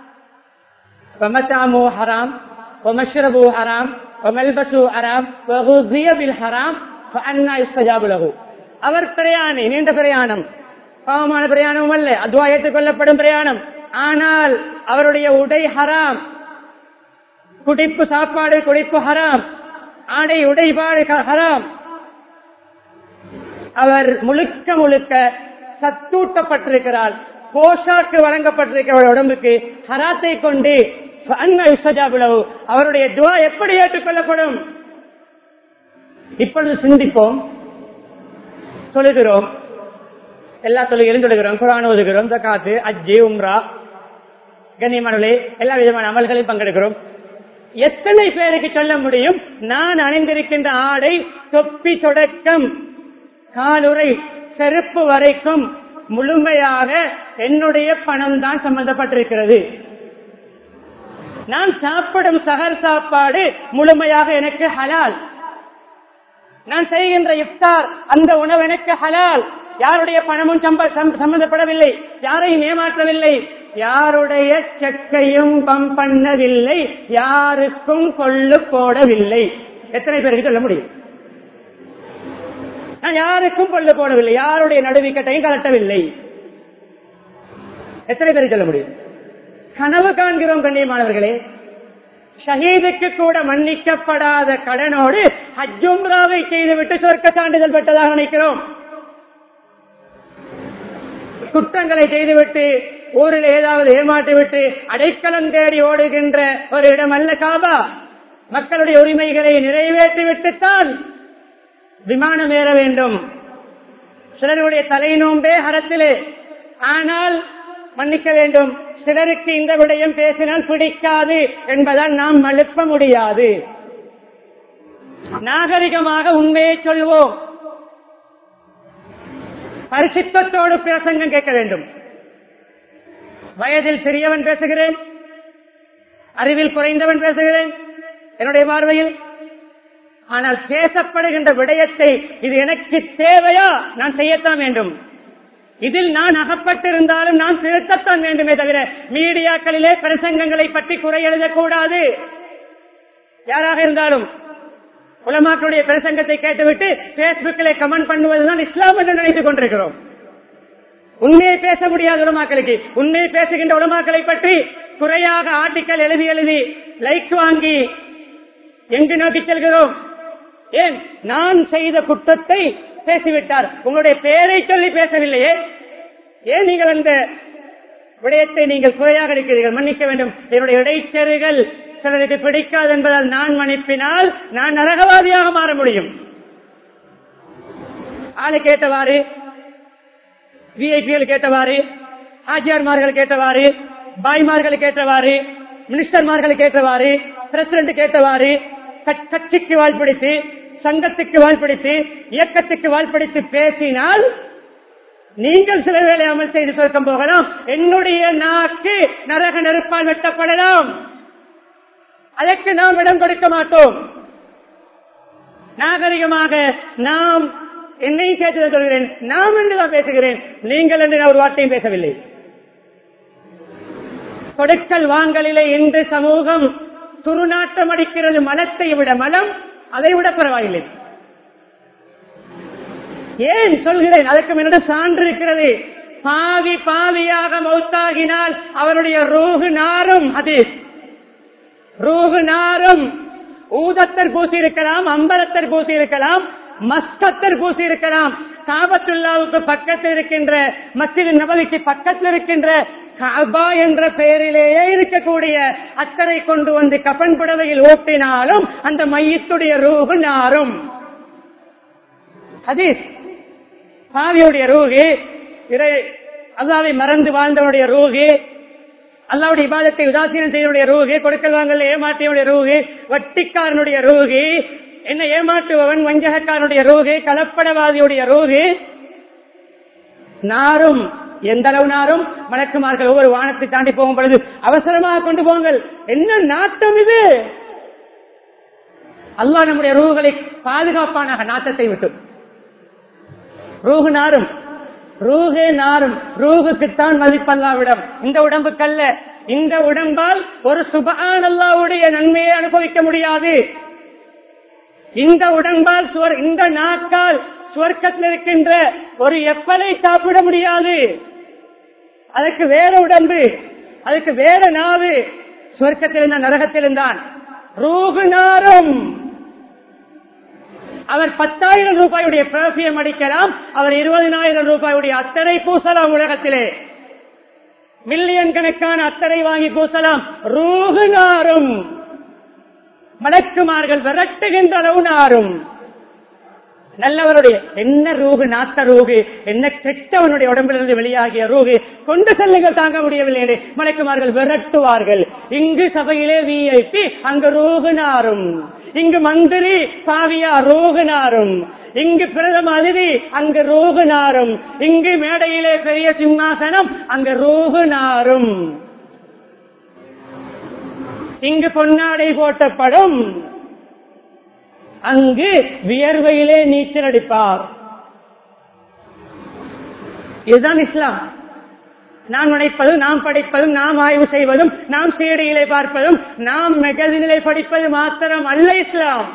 ومتعمه حرام ومشربه حرام وملبسه حرام وغذي بالحرام فأنا يستجاب له அவர் பிரயாணி நீண்ட பிரயாணம் பாவமான பிரயாணம் அல்ல அதுவா ஏற்றுக்கொள்ளப்படும் பிரயாணம் ஆனால் அவருடைய உடை ஹராம் குடிப்பு சாப்பாடு குடிப்பு ஹராம் ஆடை உடைபாடு க- ஹராம் அவர் முழுக்க முழுக்க சத்தூட்டப்பட்டிருக்கிறார் போஷாக்கு வழங்கப்பட்டிருக்கிற அவருடைய உடம்புக்கு ஹராத்தை கொண்டு அன்ன யுசஜாபுலவு அவருடைய துவா எப்படி ஏற்றுக்கொள்ளப்படும் இப்பொழுது சிந்திப்போம் சொல்லுகிறோம் எல்லா தொழுகையிலும் தொழுகிறோம் குரான் ஓதுகிறோம் தக்காத்து அஜ்ஜி உம்ரா கண்ணியமானவர்களே எல்லா விதமான அமல்களையும் பங்கெடுக்கிறோம் எத்தனை பேருக்கு சொல்ல முடியும் நான் அணிந்திருக்கின்ற ஆடை தொப்பி தொடக்கம் காலுறை செருப்பு வரைக்கும் முழுமையாக என்னுடைய பணம் தான் சம்பந்தப்பட்டிருக்கிறது நான் சாப்பிடும் சகர் சாப்பாடு முழுமையாக எனக்கு ஹலால் நான் செய்கின்ற இஃப்தார் அந்த உணவு எனக்கு ஹலால் யாருடைய பணமும் சம்ப- சம்- சம்பந்தப்படவில்லை யாரையும் ஏமாற்றவில்லை யாருடைய செக்கையும் பம் பண்ணவில்லை யாருக்கும் கொள்ளு போடவில்லை எத்தனை பேருக்கு சொல்ல முடியும் நான் யாருக்கும் கொள்ளு போடவில்லை யாருடைய நடுவிக்கட்டையும் கலட்டவில்லை எத்தனை பேருக்கு சொல்ல முடியும் கனவு காண்கிறோம் கண்ணியமானவர்களே ஷஹீதுக்கு கூட மன்னிக்கப்படாத கடனோடு ஹஜ்ஜும்ராவை செய்துவிட்டு சொர்க்க சான்றிதழ் பெற்றதாக நினைக்கிறோம் குற்றங்களை செய்துவிட்டு ஊரில் ஏதாவது ஏமாற்றி விட்டு அடைக்கலம் தேடி ஓடுகின்ற ஒரு இடம் அல்ல காபா மக்களுடைய உரிமைகளை நிறைவேற்றி விட்டுத்தான் விமானம் ஏற வேண்டும் சிலருடைய தலை நோம்பே ஹரத்திலே ஆனால் மன்னிக்க வேண்டும் சிலருக்கு இந்த விடயம் பேசினால் பிடிக்காது என்பதால் நாம் மழுப்ப முடியாது நாகரிகமாக உண்மையை சொல்வோம் பரிசுத்தத்தோடு பிரசங்கம் கேட்க வேண்டும் வயதில் பெரியவன் பேசுகிறேன் அறிவில் குறைந்தவன் பேசுகிறேன் என்னுடைய பார்வையில் ஆனால் பேசப்படுகின்ற விடயத்தை இது எனக்கு தேவையா நான் செய்யத்தான் வேண்டும் இதில் நான் அகப்பட்டிருந்தாலும் நான் திருத்தத்தான் வேண்டுமே தவிர மீடியாக்களிலே பிரசங்கங்களை பற்றி குறை எழுதக்கூடாது யாராக இருந்தாலும் உலமாக்களுடைய பிரசங்கத்தை கேட்டுவிட்டு பேஸ்புக்கிலே கமெண்ட் பண்ணுவதுதான் இஸ்லாம் என்று நினைத்துக் கொண்டிருக்கிறோம் உண்மையை பேச முடியாத உலமாக்களுக்கு உண்மையை பேசுகின்ற உலமாக்களை பற்றி குறையாக ஆர்டிக்கல் எழுதி எழுதி லைக் வாங்கி எங்கு நோக்கி செல்கிறோம் ஏன் நான் செய்த குற்றத்தை பேசிவிட்டார் உங்களுடைய பெயரை சொல்லி பேசவில்லையே ஏன் நீங்கள் அந்த விடயத்தை நீங்கள் குறையாக இருக்கிறீர்கள் மன்னிக்க வேண்டும் என்னுடைய இடைச்செருகள் சிலருக்கு பிடிக்காது என்பதால் நான் மன்னிப்பினால் நான் நரகவாதியாக மாற முடியும் ஆளு கேட்டவாறு விஐபிகள் கேட்டவாறு ஆச்சியார்மார்கள் கேட்டவாறு பாய்மார்கள் கேட்டவாறு மினிஸ்டர்மார்கள் கேட்டவாறு பிரசிடண்ட் கேட்டவாறு கட்- கட்சிக்கு வாழ்பிடித்து சங்கத்துக்கு வாழ்பிடித்து இயக்கத்துக்கு வாழ்பிடித்து பேசினால் நீங்கள் சில வேலை அமல் செய்து சொர்க்கம் போகலாம் என்னுடைய நாக்கு நரக நெருப்பால் வெட்டப்படலாம் அதற்கு நாம் இடம் கொடுக்க மாட்டோம் நாகரிகமாக நாம் என்னையும் சேர்த்து சொல்கிறேன் நாம் என்று தான் பேசுகிறேன் நீங்கள் என்று நான் ஒரு வார்த்தையும் பேசவில்லை கொடுக்கல் வாங்கலிலே இன்று சமூகம் துருநாட்டம் அடிக்கிறது மலத்தை விட மலம் அதை விட பரவாயில்லை ஏன் சொல்கிறேன் அதற்கு என்னிடம் சான்று இருக்கிறது பாவி பாவியாக மௌத்தாகினால் அவருடைய ரூஹு நாரும் அது ரூஹு நாரும் ஊதத்தர் பூசி இருக்கலாம் அம்பலத்தர் பூசி இருக்கலாம் மஸ்கத்தர் பூசி இருக்கலாம் காபத்துல்லாவுக்கு பக்கத்தில் இருக்கின்ற மஸ்ஜித் நபவிக்கு பக்கத்தில் இருக்கின்ற காபா என்ற பெயரிலேயே இருக்கக்கூடிய அத்தரை கொண்டு வந்து கபன் புடவையில் ஓட்டினாலும் அந்த மையத்துடைய ரூகு நாரும் ஹதீஸ் பாவியுடைய ரூகு இறை அல்லாவை மறந்து வாழ்ந்தவனுடைய ரூகு அல்லாவுடைய இபாதத்தை உதாசீனம் செய்தவனுடைய ரூகு கொடுக்கல் வாங்கல் ஏமாற்றியவனுடைய ரூகு வட்டிக்காரனுடைய ரூகு என்ன ஏமாற்றுபவன் வஞ்சகக்காரனுடைய ரூகு கலப்படவாதியுடைய ரூகு நாரும் எந்த அளவு நாரும் மலக்குமார்கள் ஒவ்வொரு வானத்தை தாண்டி போகும் பொழுது அவசரமாக கொண்டு போங்கள் என்ன நாட்டம் இது அல்லாஹ் நம்முடைய ரூகளை பாதுகாப்பானாக நாட்டத்தை விட்டு ரூகு நாரும் ரூகே நாரும் ரூகுக்குத்தான் மதிப்பல்லாவிடம் இந்த உடம்புக்கல்ல இந்த உடம்பால் ஒரு சுபான் அல்லாவுடைய நன்மையை அனுபவிக்க முடியாது இந்த உடம்பால் சுவர் இந்த நாக்கால் சுவர்க்கத்தில் இருக்கின்ற ஒரு எப்பலை சாப்பிட முடியாது அதற்கு வேற உடம்பு அதுக்கு வேற நாவு சுவர்க்கத்தில் இருந்த நரகத்தில் இருந்தான் ரூகு நாரும் அவர் பத்தாயிரம் ரூபாயுடைய பெர்ஃபியம் அடிக்கலாம் அவர் இருபதினாயிரம் ரூபாயுடைய அத்தனை பூசலாம் உலகத்திலே மில்லியன் கணக்கான அத்தனை வாங்கி பூசலாம் ரூகு நாரும் மலக்குமார்கள் விரட்டுகின்ற அளவு நாரும் நல்லவருடைய என்ன ரூகு நாத்த ரூகு என்ன கெட்டவனுடைய உடம்பிலிருந்து வெளியாகிய ரூகு கொண்டு செல்லுங்கள் தாங்க முடியவில்லை என்று மலைக்குமார்கள் விரட்டுவார்கள் இங்கு சபையிலே விஐபி அங்கு ரூகு நாரும் இங்கு மந்திரி பாவியா ரூகு நாரும் இங்கு பிரதம அதிதி அங்கு ரூகு நாரும் இங்கு மேடையிலே பெரிய சிம்மாசனம் அங்கு ரூகு நாரும் இங்கு பொன்னாடை போட்ட படம் அங்கு வியர்வையிலே நீச்சல் அடிப்பார் இதுதான் இஸ்லாம் நாம் நினைப்பதும் நாம் படிப்பதும் நாம் ஆய்வு செய்வதும் நாம் சீடியிலே பார்ப்பதும் நாம் மெகசினிலே படிப்பது மாத்திரம் அல்ல இஸ்லாம்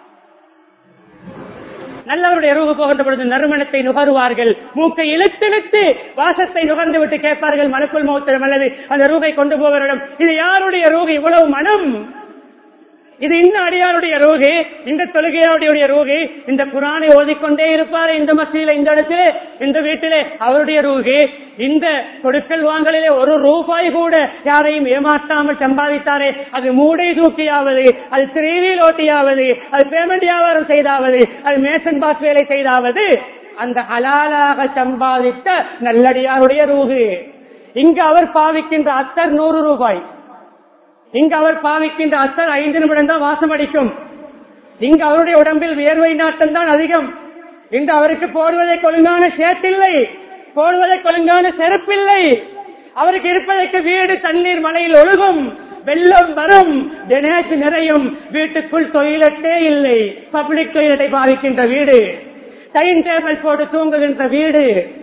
நல்லவருடைய ரூபு போகின்ற பொழுது நறுமணத்தை நுகருவார்கள் மூக்கை இழுத்திழுத்து வாசத்தை நுகர்ந்து விட்டு கேட்பார்கள் மனுக்குள் மௌத்திரம் அல்லது அந்த ரூகை கொண்டு போவரிடம் இது யாருடைய ரூகு இவ்வளவு மனம் இது இந்த அடியாருடைய ரோகு இந்த தொழுகையாருடைய ரோகு இந்த குரானை ஓதிக்கொண்டே இருப்பார் இந்த மசீல இந்த இடத்திலே இந்த வீட்டிலே அவருடைய ரோகு இந்த கொடுக்கல் வாங்கலிலே ஒரு ரூபாய் கூட யாரையும் ஏமாற்றாமல் சம்பாதித்தாரே அது மூடை தூக்கியாவது அது திரையில் ஓட்டியாவது அது பேமெண்ட் வியாபாரம் செய்தாவது அது மேசன் பாஸ் வேலை செய்தாவது அந்த ஹலாலாக சம்பாதித்த நல்லடியாருடைய ரூகு இங்கு அவர் பாவிக்கின்ற அத்தர் நூறு ரூபாய் இங்கு அவர் பாவிக்கின்ற அத்தர் ஐந்து நிமிடம் தான் வாசம் அடிக்கும் இங்கு அவருடைய உடம்பில் வியர்வை நாட்டம் தான் அதிகம் இங்கு அவருக்கு போடுவதை கொழுங்கான ஷேட்டில்லை போடுவதை கொழுங்கான செருப்பில்லை அவருக்கு இருப்பதற்கு வீடு தண்ணீர் மலையில் ஒழுகும் வெள்ளம் வரும் தினேஷ் நிறையும் வீட்டுக்குள் டொய்லெட்டே இல்லை பப்ளிக் டொய்லெட்டை பாவிக்கின்ற வீடு டைம் டேபிள் போட்டு தூங்குகின்ற வீடு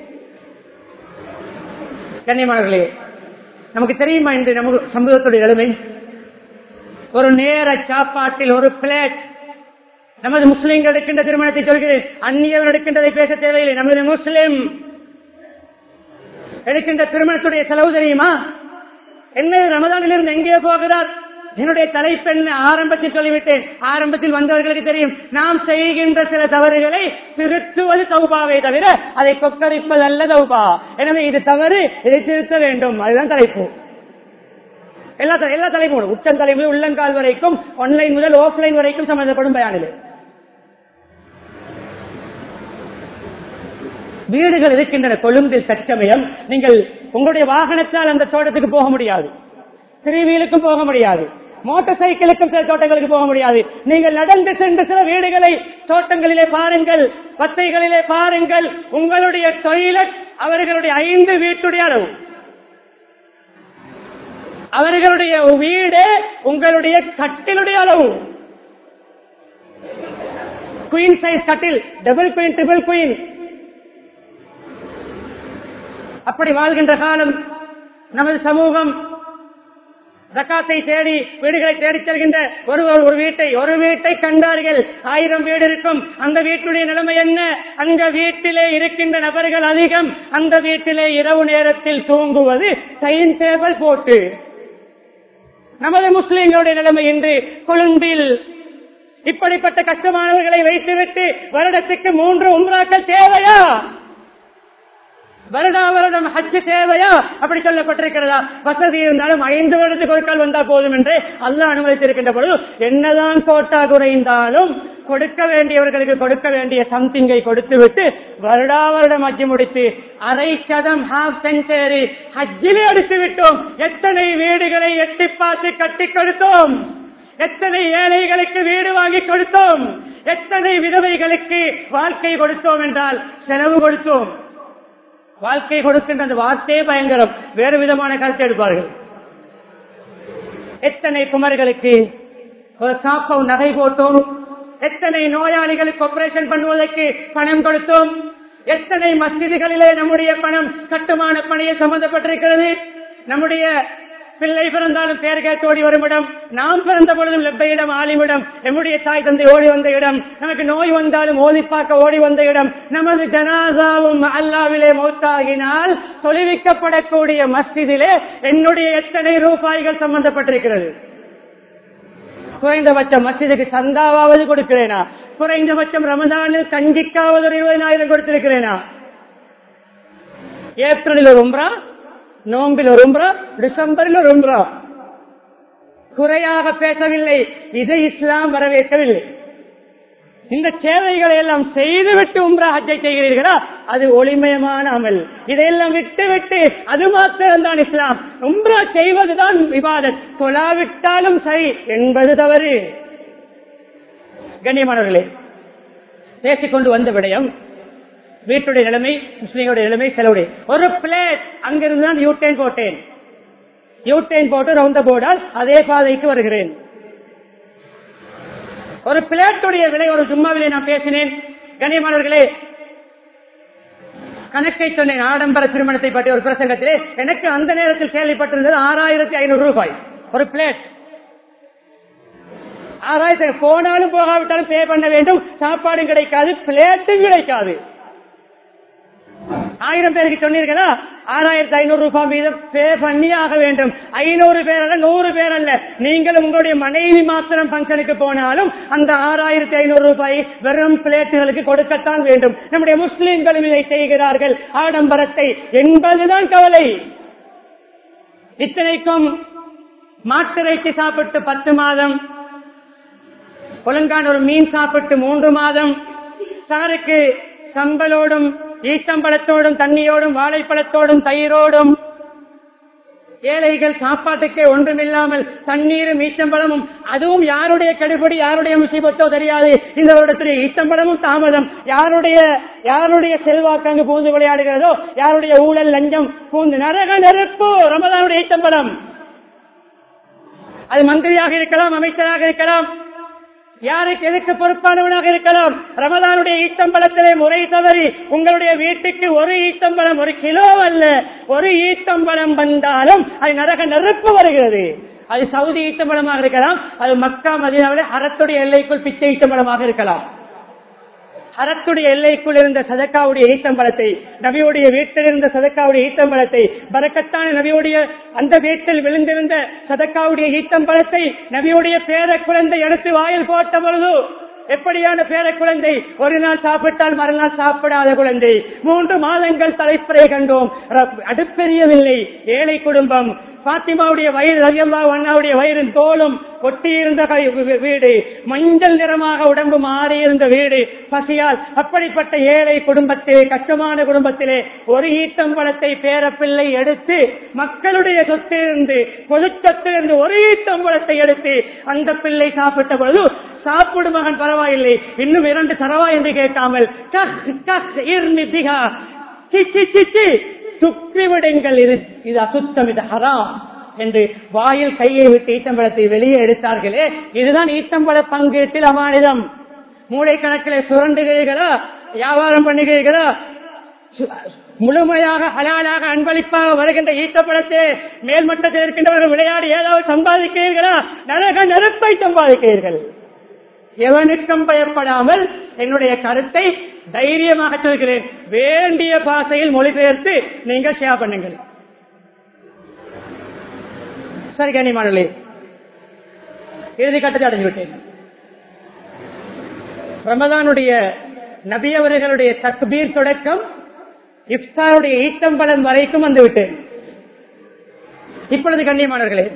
கண்ணியமானர்களே நமக்கு தெரியுமா இன்று நமக்கு சமூகத்துடைய நிலைமை ஒரு நேர சாப்பாட்டில் ஒரு பிளேட் நமது முஸ்லிம்கள் எடுக்கின்ற திருமணத்தை சொல்கிறேன் அந்நியவர் எடுக்கின்றதை பேச தேவையில்லை நமது முஸ்லிம் எடுக்கின்ற திருமணத்துடைய செலவு தெரியுமா என்ன ரமதானிலிருந்து எங்கே போகிறார் என்னுடைய தலைப்பெண் ஆரம்பத்தில் சொல்லிவிட்டேன் ஆரம்பத்தில் வந்தவர்களுக்கு தெரியும் நாம் செய்கின்ற சில தவறுகளை திருத்துவது தௌபாவை தவிர அதை கொக்கரிப்பது அல்ல தௌபா எனவே இது தவறு இதை திருத்த வேண்டும் அதுதான் தலைப்பு எல்லா த- எல்லா தலைப்பும் உச்சம் தலைப்பு உள்ளங்கால் வரைக்கும் ஆன்லைன் முதல் ஆஃப்லைன் வரைக்கும் சம்பந்தப்படும் பயானில் வீடுகள் இருக்கின்றன கொழும்பில் தற்சமயம் நீங்கள் உங்களுடைய வாகனத்தால் அந்த தோட்டத்துக்கு போக முடியாது திருவியலுக்கும் போக முடியாது மோட்டார் சைக்கிளுக்கும் சில தோட்டங்களுக்கு போக முடியாது நீங்கள் நடந்து சென்று சில வீடுகளை தோட்டங்களிலே பாருங்கள் பத்தைகளிலே பாருங்கள் உங்களுடைய டொய்லெட் அவர்களுடைய ஐந்து வீட்டுடைய அளவு அவர்களுடைய வீடு உங்களுடைய கட்டிலுடைய அளவு குயின் சைஸ் கட்டில் டபுள் குயின் ட்ரிபிள் குயின் அப்படி வாழ்கின்ற காலம் நமது சமூகம் ரக்காத்தை தேடி வீடுகளை தேடிச் செல்கின்ற ஒருவர் ஒரு வீட்டை ஒரு வீட்டை கண்டார்கள் ஆயிரம் வீடு இருக்கும் அந்த வீட்டுடைய நிலைமை என்ன அந்த வீட்டிலே இருக்கின்ற நபர்கள் அதிகம் அந்த வீட்டிலே இரவு நேரத்தில் தூங்குவது டைம் டேபிள் போட்டு நமது முஸ்லிம்களுடைய நிலைமை இன்று கொழும்பில் இப்படிப்பட்ட கஷ்டமானவர்களை வைத்துவிட்டு வருடத்துக்கு மூன்று உம்ராக்கள் தேவையா வருடா வருடம் ஹஜ் தேவையா அப்படி சொல்லப்பட்டிருக்கிறதா வசதி இருந்தாலும் ஐந்து வருடத்துக்கு ஒரு கால் வந்தா போதும் என்று அல்லாஹ் அனுமதித்திருக்கின்ற பொழுது என்னதான் கோட்டா குறைந்தாலும் கொடுக்க வேண்டியவர்களுக்கு கொடுக்க வேண்டிய சம்திங்கை கொடுத்து விட்டு வருடா வருடம் ஹஜ் முடித்து அரை சதம் ஹாஃப் செஞ்சுரி ஹஜ்ஜிலே அடித்து விட்டோம் எத்தனை வீடுகளை எட்டி பார்த்து கட்டி கொடுத்தோம் எத்தனை ஏழைகளுக்கு வீடு வாங்கி கொடுத்தோம் எத்தனை விதவைகளுக்கு வாழ்க்கை கொடுத்தோம் என்றால் செலவு கொடுத்தோம் வாழ்க்கை கொடுக்கின்ற அந்த வார்த்தையே பயங்கரம் வேறு விதமான கருத்து எடுப்பார்கள் எத்தனை குமர்களுக்கு ஒரு காப்பவு நகை போட்டோம் எத்தனை நோயாளிகளுக்கு ஆபரேஷன் பண்ணுவதற்கு பணம் கொடுத்தோம் எத்தனை மஸ்ஜிதுகளிலே நம்முடைய பணம் கட்டுமான பணியில் சம்பந்தப்பட்டிருக்கிறது நம்முடைய பிள்ளை பிறந்தாலும் பேர் கேட்டு ஓடி வரும் இடம் நாம் பிறந்த பொழுதும் லெப்பையிடம் ஆலிமிடம் நம்முடைய தாய் தந்தை ஓடி வந்த இடம் நமக்கு நோய் வந்தாலும் ஓதி பார்க்க ஓடி வந்த இடம் நமது ஜனாசாவும் அல்லாவிலே மௌத்தாகினால் தொழுவிக்கப்படக்கூடிய மஸ்ஜிதிலே என்னுடைய எத்தனை ரூபாய்கள் சம்பந்தப்பட்டிருக்கிறது குறைந்தபட்சம் மஸ்ஜிதுக்கு சந்தாவாவது கொடுக்கிறேனா குறைந்தபட்சம் ரமதானில் கஞ்சிக்காவது ஒரு இருபதாயிரம் கொடுத்திருக்கிறேனா ஏப்ரலில் ஒரு உம்ரா நோம்பில் ஒரு உம்ரா டிசம்பரில் ஒரு உம்ரா குறையாக பேசவில்லை இதை இஸ்லாம் வரவேற்கவில்லை இந்த சேவைகளை எல்லாம் செய்துவிட்டு உம்ரா ஹஜ்ஜை செய்கிறீர்களா அது ஒளிமயமான அமல் இதையெல்லாம் விட்டு விட்டு அது மாத்திரம்தான் இஸ்லாம் உம்ரா செய்வதுதான் விவாதம் தொழாவிட்டாலும் சரி என்பது தவறு கண்ணியமானவர்களே பேசிக்கொண்டு வந்த விடயம் வீட்டுடைய நிலைமை முஸ்லீம்களுடைய நிலைமை செலவுடைய ஒரு பிளேட் அங்கிருந்து தான் யூட்டேன் போட்டேன் யூட்டேன் போட்டு ரவுண்ட போர்டால் அதே பாதைக்கு வருகிறேன் ஒரு பிளேட்டுடைய விலை ஒரு சும்மாவிலே நான் பேசினேன் கண்ணியமானவர்களே கணக்கை சொன்னேன் ஆடம்பர திருமணத்தை பற்றி ஒரு பிரசங்கத்திலே எனக்கு அந்த நேரத்தில் கேள்விப்பட்டிருந்தது ஆறாயிரத்தி ஐநூறு ரூபாய் ஒரு பிளேட் ஆறாயிரத்தி போனாலும் போகாவிட்டாலும் பே பண்ண வேண்டும் சாப்பாடும் கிடைக்காது பிளேட்டும் கிடைக்காது ஆயிரம் பேருக்கு சொன்னீர்களா ஆறாயிரத்தி ஐநூறு ரூபாய் வீதம் பே பண்ணி ஆக வேண்டும் ஐநூறு பேர் அல்ல நூறு பேர் அல்ல நீங்கள் உங்களுடைய மனைவி மாத்திரம் பங்கனுக்கு போனாலும் அந்த ஆறாயிரத்தி ஐநூறு ரூபாய் வெறும் பிளேட்டுகளுக்கு கொடுக்கத்தான் வேண்டும் நம்முடைய முஸ்லிம்களும் இதை செய்கிறார்கள் ஆடம்பரத்தை என்பதுதான் கவலை இத்தனைக்கும் மாட்டிறைச்சி சாப்பிட்டு பத்து மாதம் ஒழுங்கான ஒரு மீன் சாப்பிட்டு மூன்று மாதம் சாருக்கு சம்பலோடும் ஈச்சம்பழத்தோடும் தண்ணியோடும் வாழைப்பழத்தோடும் தயிரோடும் ஏழைகள் சாப்பாட்டுக்கே ஒன்றுமில்லாமல் தண்ணீரும் ஈச்சம்பழமும் அதுவும் யாருடைய கடுபடி யாருடைய முசீபத்தோ தெரியாது இந்த வருடத்துடைய ஈச்சம்பழமும் தாமதம் யாருடைய யாருடைய செல்வாக்கு அங்கு பூந்து விளையாடுகிறதோ யாருடைய ஊழல் லஞ்சம் பூந்து நரக நெருப்பு ரமதானுடைய ஈச்சம்பழம் அது மந்திரியாக இருக்கலாம் அமைச்சராக இருக்கலாம் யாருக்கு எதுக்கு பொறுப்பானவனாக இருக்கலாம் ரமதானுடைய ஈத்தம்பழத்திலே முறை தவறி உங்களுடைய வீட்டுக்கு ஒரு ஈத்தம்பழம் ஒரு கிலோ அல்ல ஒரு ஈத்தம்பழம் வந்தாலும் அது நரக நெருப்பு வருகிறது அது சவுதி ஈத்தம்பழமாக இருக்கலாம் அது மக்கா மதினாவிலே அறத்துடைய எல்லைக்குள் பிச்சை ஈத்தம்பழமாக இருக்கலாம் அறத்துடைய எல்லைக்குள் இருந்த சதக்காவுடைய ஈத்தம்பழத்தை நபியுடைய வீட்டில் இருந்த சதக்காவுடைய ஈத்தம்பழத்தை பரக்கத்தான நபியுடைய அந்த வீட்டில் விழுந்திருந்த சதக்காவுடைய ஈத்தம்பழத்தை நபியுடைய பேர குழந்தை எடுத்து வாயில் போட்ட பொழுது எப்படியான பேர குழந்தை ஒரு நாள் சாப்பிட்டால் மறுநாள் சாப்பிடாத குழந்தை மூன்று மாதங்கள் தலைப்புரை கண்டோம் அடுப்பெரியவில்லை ஏழை குடும்பம் பாத்திமாவுடைய வயிறு ரஜல்லா அண்ணாவுடைய வயிறின் தோலும் ஒட்டியிருந்த வீடு மஞ்சள் நிறமாக உடம்பு மாறியிருந்த வீடு பசியால் அப்படிப்பட்ட ஏழை குடும்பத்திலே கஷ்டமான குடும்பத்திலே ஒரு ஈட்டம்பழத்தை பேரப்பிள்ளை எடுத்து மக்களுடைய சொத்திலிருந்து பொது சொத்திலிருந்து ஒரு ஈட்டம்பழத்தை எடுத்து அந்த பிள்ளை சாப்பிட்ட பொழுது சாப்பிடும் மகன் பரவாயில்லை இன்னும் இரண்டு தரவா என்று கேட்காமல் கஸ் கஸ் இர்மிதிகா சிச்சி சிச்சி துப்பிவிடுங்கள் இது இது அசுத்தம் இது ஹராம் என்று வாயில் கையை விட்டு ஈத்தம்பழத்தை வெளியே எடுத்தார்களே இதுதான் ஈத்தம்பழ பங்கீட்டில் அமானிதம் மூளை கணக்கில் சுரண்டுகிறீர்களா வியாபாரம் பண்ணுகிறீர்களா முழுமையாக ஹலாலாக அன்பளிப்பாக வருகின்ற ஈத்தப்படத்தை மேல்மட்டத்தில் இருக்கின்றவர்கள் விளையாடி ஏதாவது சம்பாதிக்கிறீர்களா நரக நெருப்பை சம்பாதிக்கிறீர்கள் எவனுக்கும் பயப்படாமல் என்னுடைய கருத்தை தைரியமாக சொல்கிறேன் வேண்டிய பாசையில் மொழிபெயர்த்து நீங்கள் ஷேர் பண்ணுங்கள் சரி கனிமானே இறுதி கட்டத்தை அடைஞ்சு விட்டேன் ரமதானுடைய நபி அவர்களுடைய தக்பீர் தொடக்கம் இஃப்தாருடைய ஈட்டம்பலம் வரைக்கும் வந்துவிட்டேன் இப்பொழுது கண்ணியமானவர்களே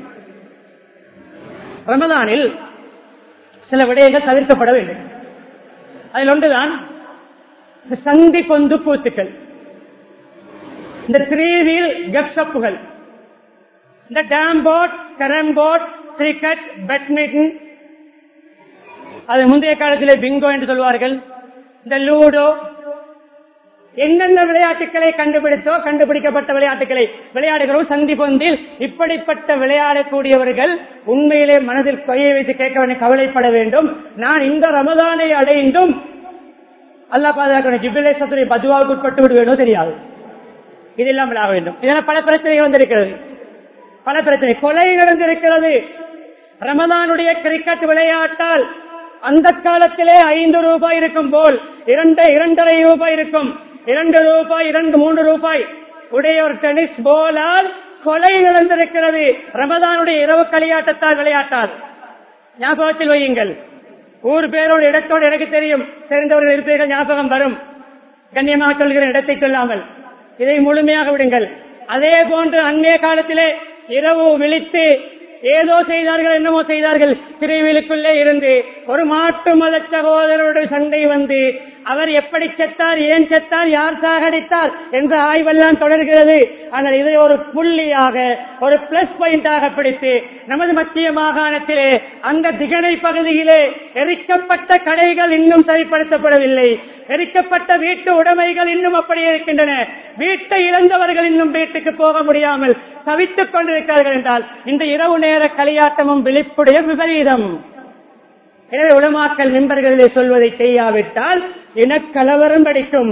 ரமதானில் சில விடயங்கள் தவிர்க்கப்பட வேண்டும் அதில் ஒன்றுதான் இந்த சந்தி கொந்து கூத்துக்கள் இந்த த்ரீ வீல் கப்சப்புகள் இந்த டேம் board carrom board cricket badminton அது முந்தைய காலத்திலே பிங்கோ என்று சொல்வார்கள் இந்த லூடோ என்னென்ன விளையாட்டுகளை கண்டுபிடித்தோ கண்டுபிடிக்கப்பட்ட விளையாட்டுகளை விளையாடுகிறோம் சந்தி பொந்தில் இப்படிப்பட்ட விளையாடக்கூடியவர்கள் உண்மையிலே மனதில் கையை வைத்து கேட்க வேண்டிய கவலைப்பட வேண்டும் நான் இந்த ரமதானை அடைந்தும் அல்லா பாதுகாக்கணும் ஜிபிலேசத்துடைய பதுவாவுக்கு உட்பட்டு விடுவேனோ தெரியாது இதெல்லாம் விளையாட வேண்டும் இதனால் பல பிரச்சனைகள் வந்திருக்கிறது பல பிரச்சனை கொலை நடந்திருக்கிறது ரமதானுடைய கிரிக்கெட் விளையாட்டால் அந்த காலத்திலே ஐந்து ரூபாய் இருக்கும் போல் இரண்டு இரண்டரை ரூபாய் இருக்கும் இரண்டு ரூபாய் இரண்டு மூன்று ரூபாய் உடைய ஒரு டென்னிஸ் போலால் கொலை நடந்திருக்கிறது ரமதானுடைய இரவு களியாட்டத்தால் விளையாட்டால் ஞாபகத்தில் வையுங்கள் ஊர் பேரோடு இடத்தோடு எனக்கு தெரியும் தெரிந்தவர்கள் இருப்பீர்கள் ஞாபகம் வரும் கண்ணியமாக சொல்கிற இடத்தை சொல்லாமல் இதை முழுமையாக விடுங்கள் அதே போன்று அந்நிய காலத்திலே இரவு விழித்து ஏதோ செய்தார்கள் என்னமோ செய்தார்கள் திருவிலுக்குள்ளே இருந்து ஒரு மாட்டு மத சகோதரருடைய சண்டை வந்து அவர் எப்படி செத்தார் ஏன் செத்தார் யார் சாகடித்தார் என்ற ஆய்வெல்லாம் தொடர்கிறது ஆனால் இதை ஒரு புள்ளியாக ஒரு பிளஸ் பாயிண்டாக பிடித்து நமது மத்திய மாகாணத்திலே அந்த திகனை பகுதியிலே எரிக்கப்பட்ட கடைகள் இன்னும் சரிப்படுத்தப்படவில்லை எரிக்கப்பட்ட வீட்டு உடைமைகள் இன்னும் அப்படியே இருக்கின்றன வீட்டை இழந்தவர்கள் இன்னும் வீட்டுக்கு போக முடியாமல் தவித்துக் கொண்டிருக்கிறார்கள் என்றால் இந்த இரவு நேர களியாட்டமும் விழிப்புடைய விபரீதம் எனவே உலமாக்கல் மெம்பர்களிலே சொல்வதை செய்யாவிட்டால் இனக்கலவரம் படிக்கும்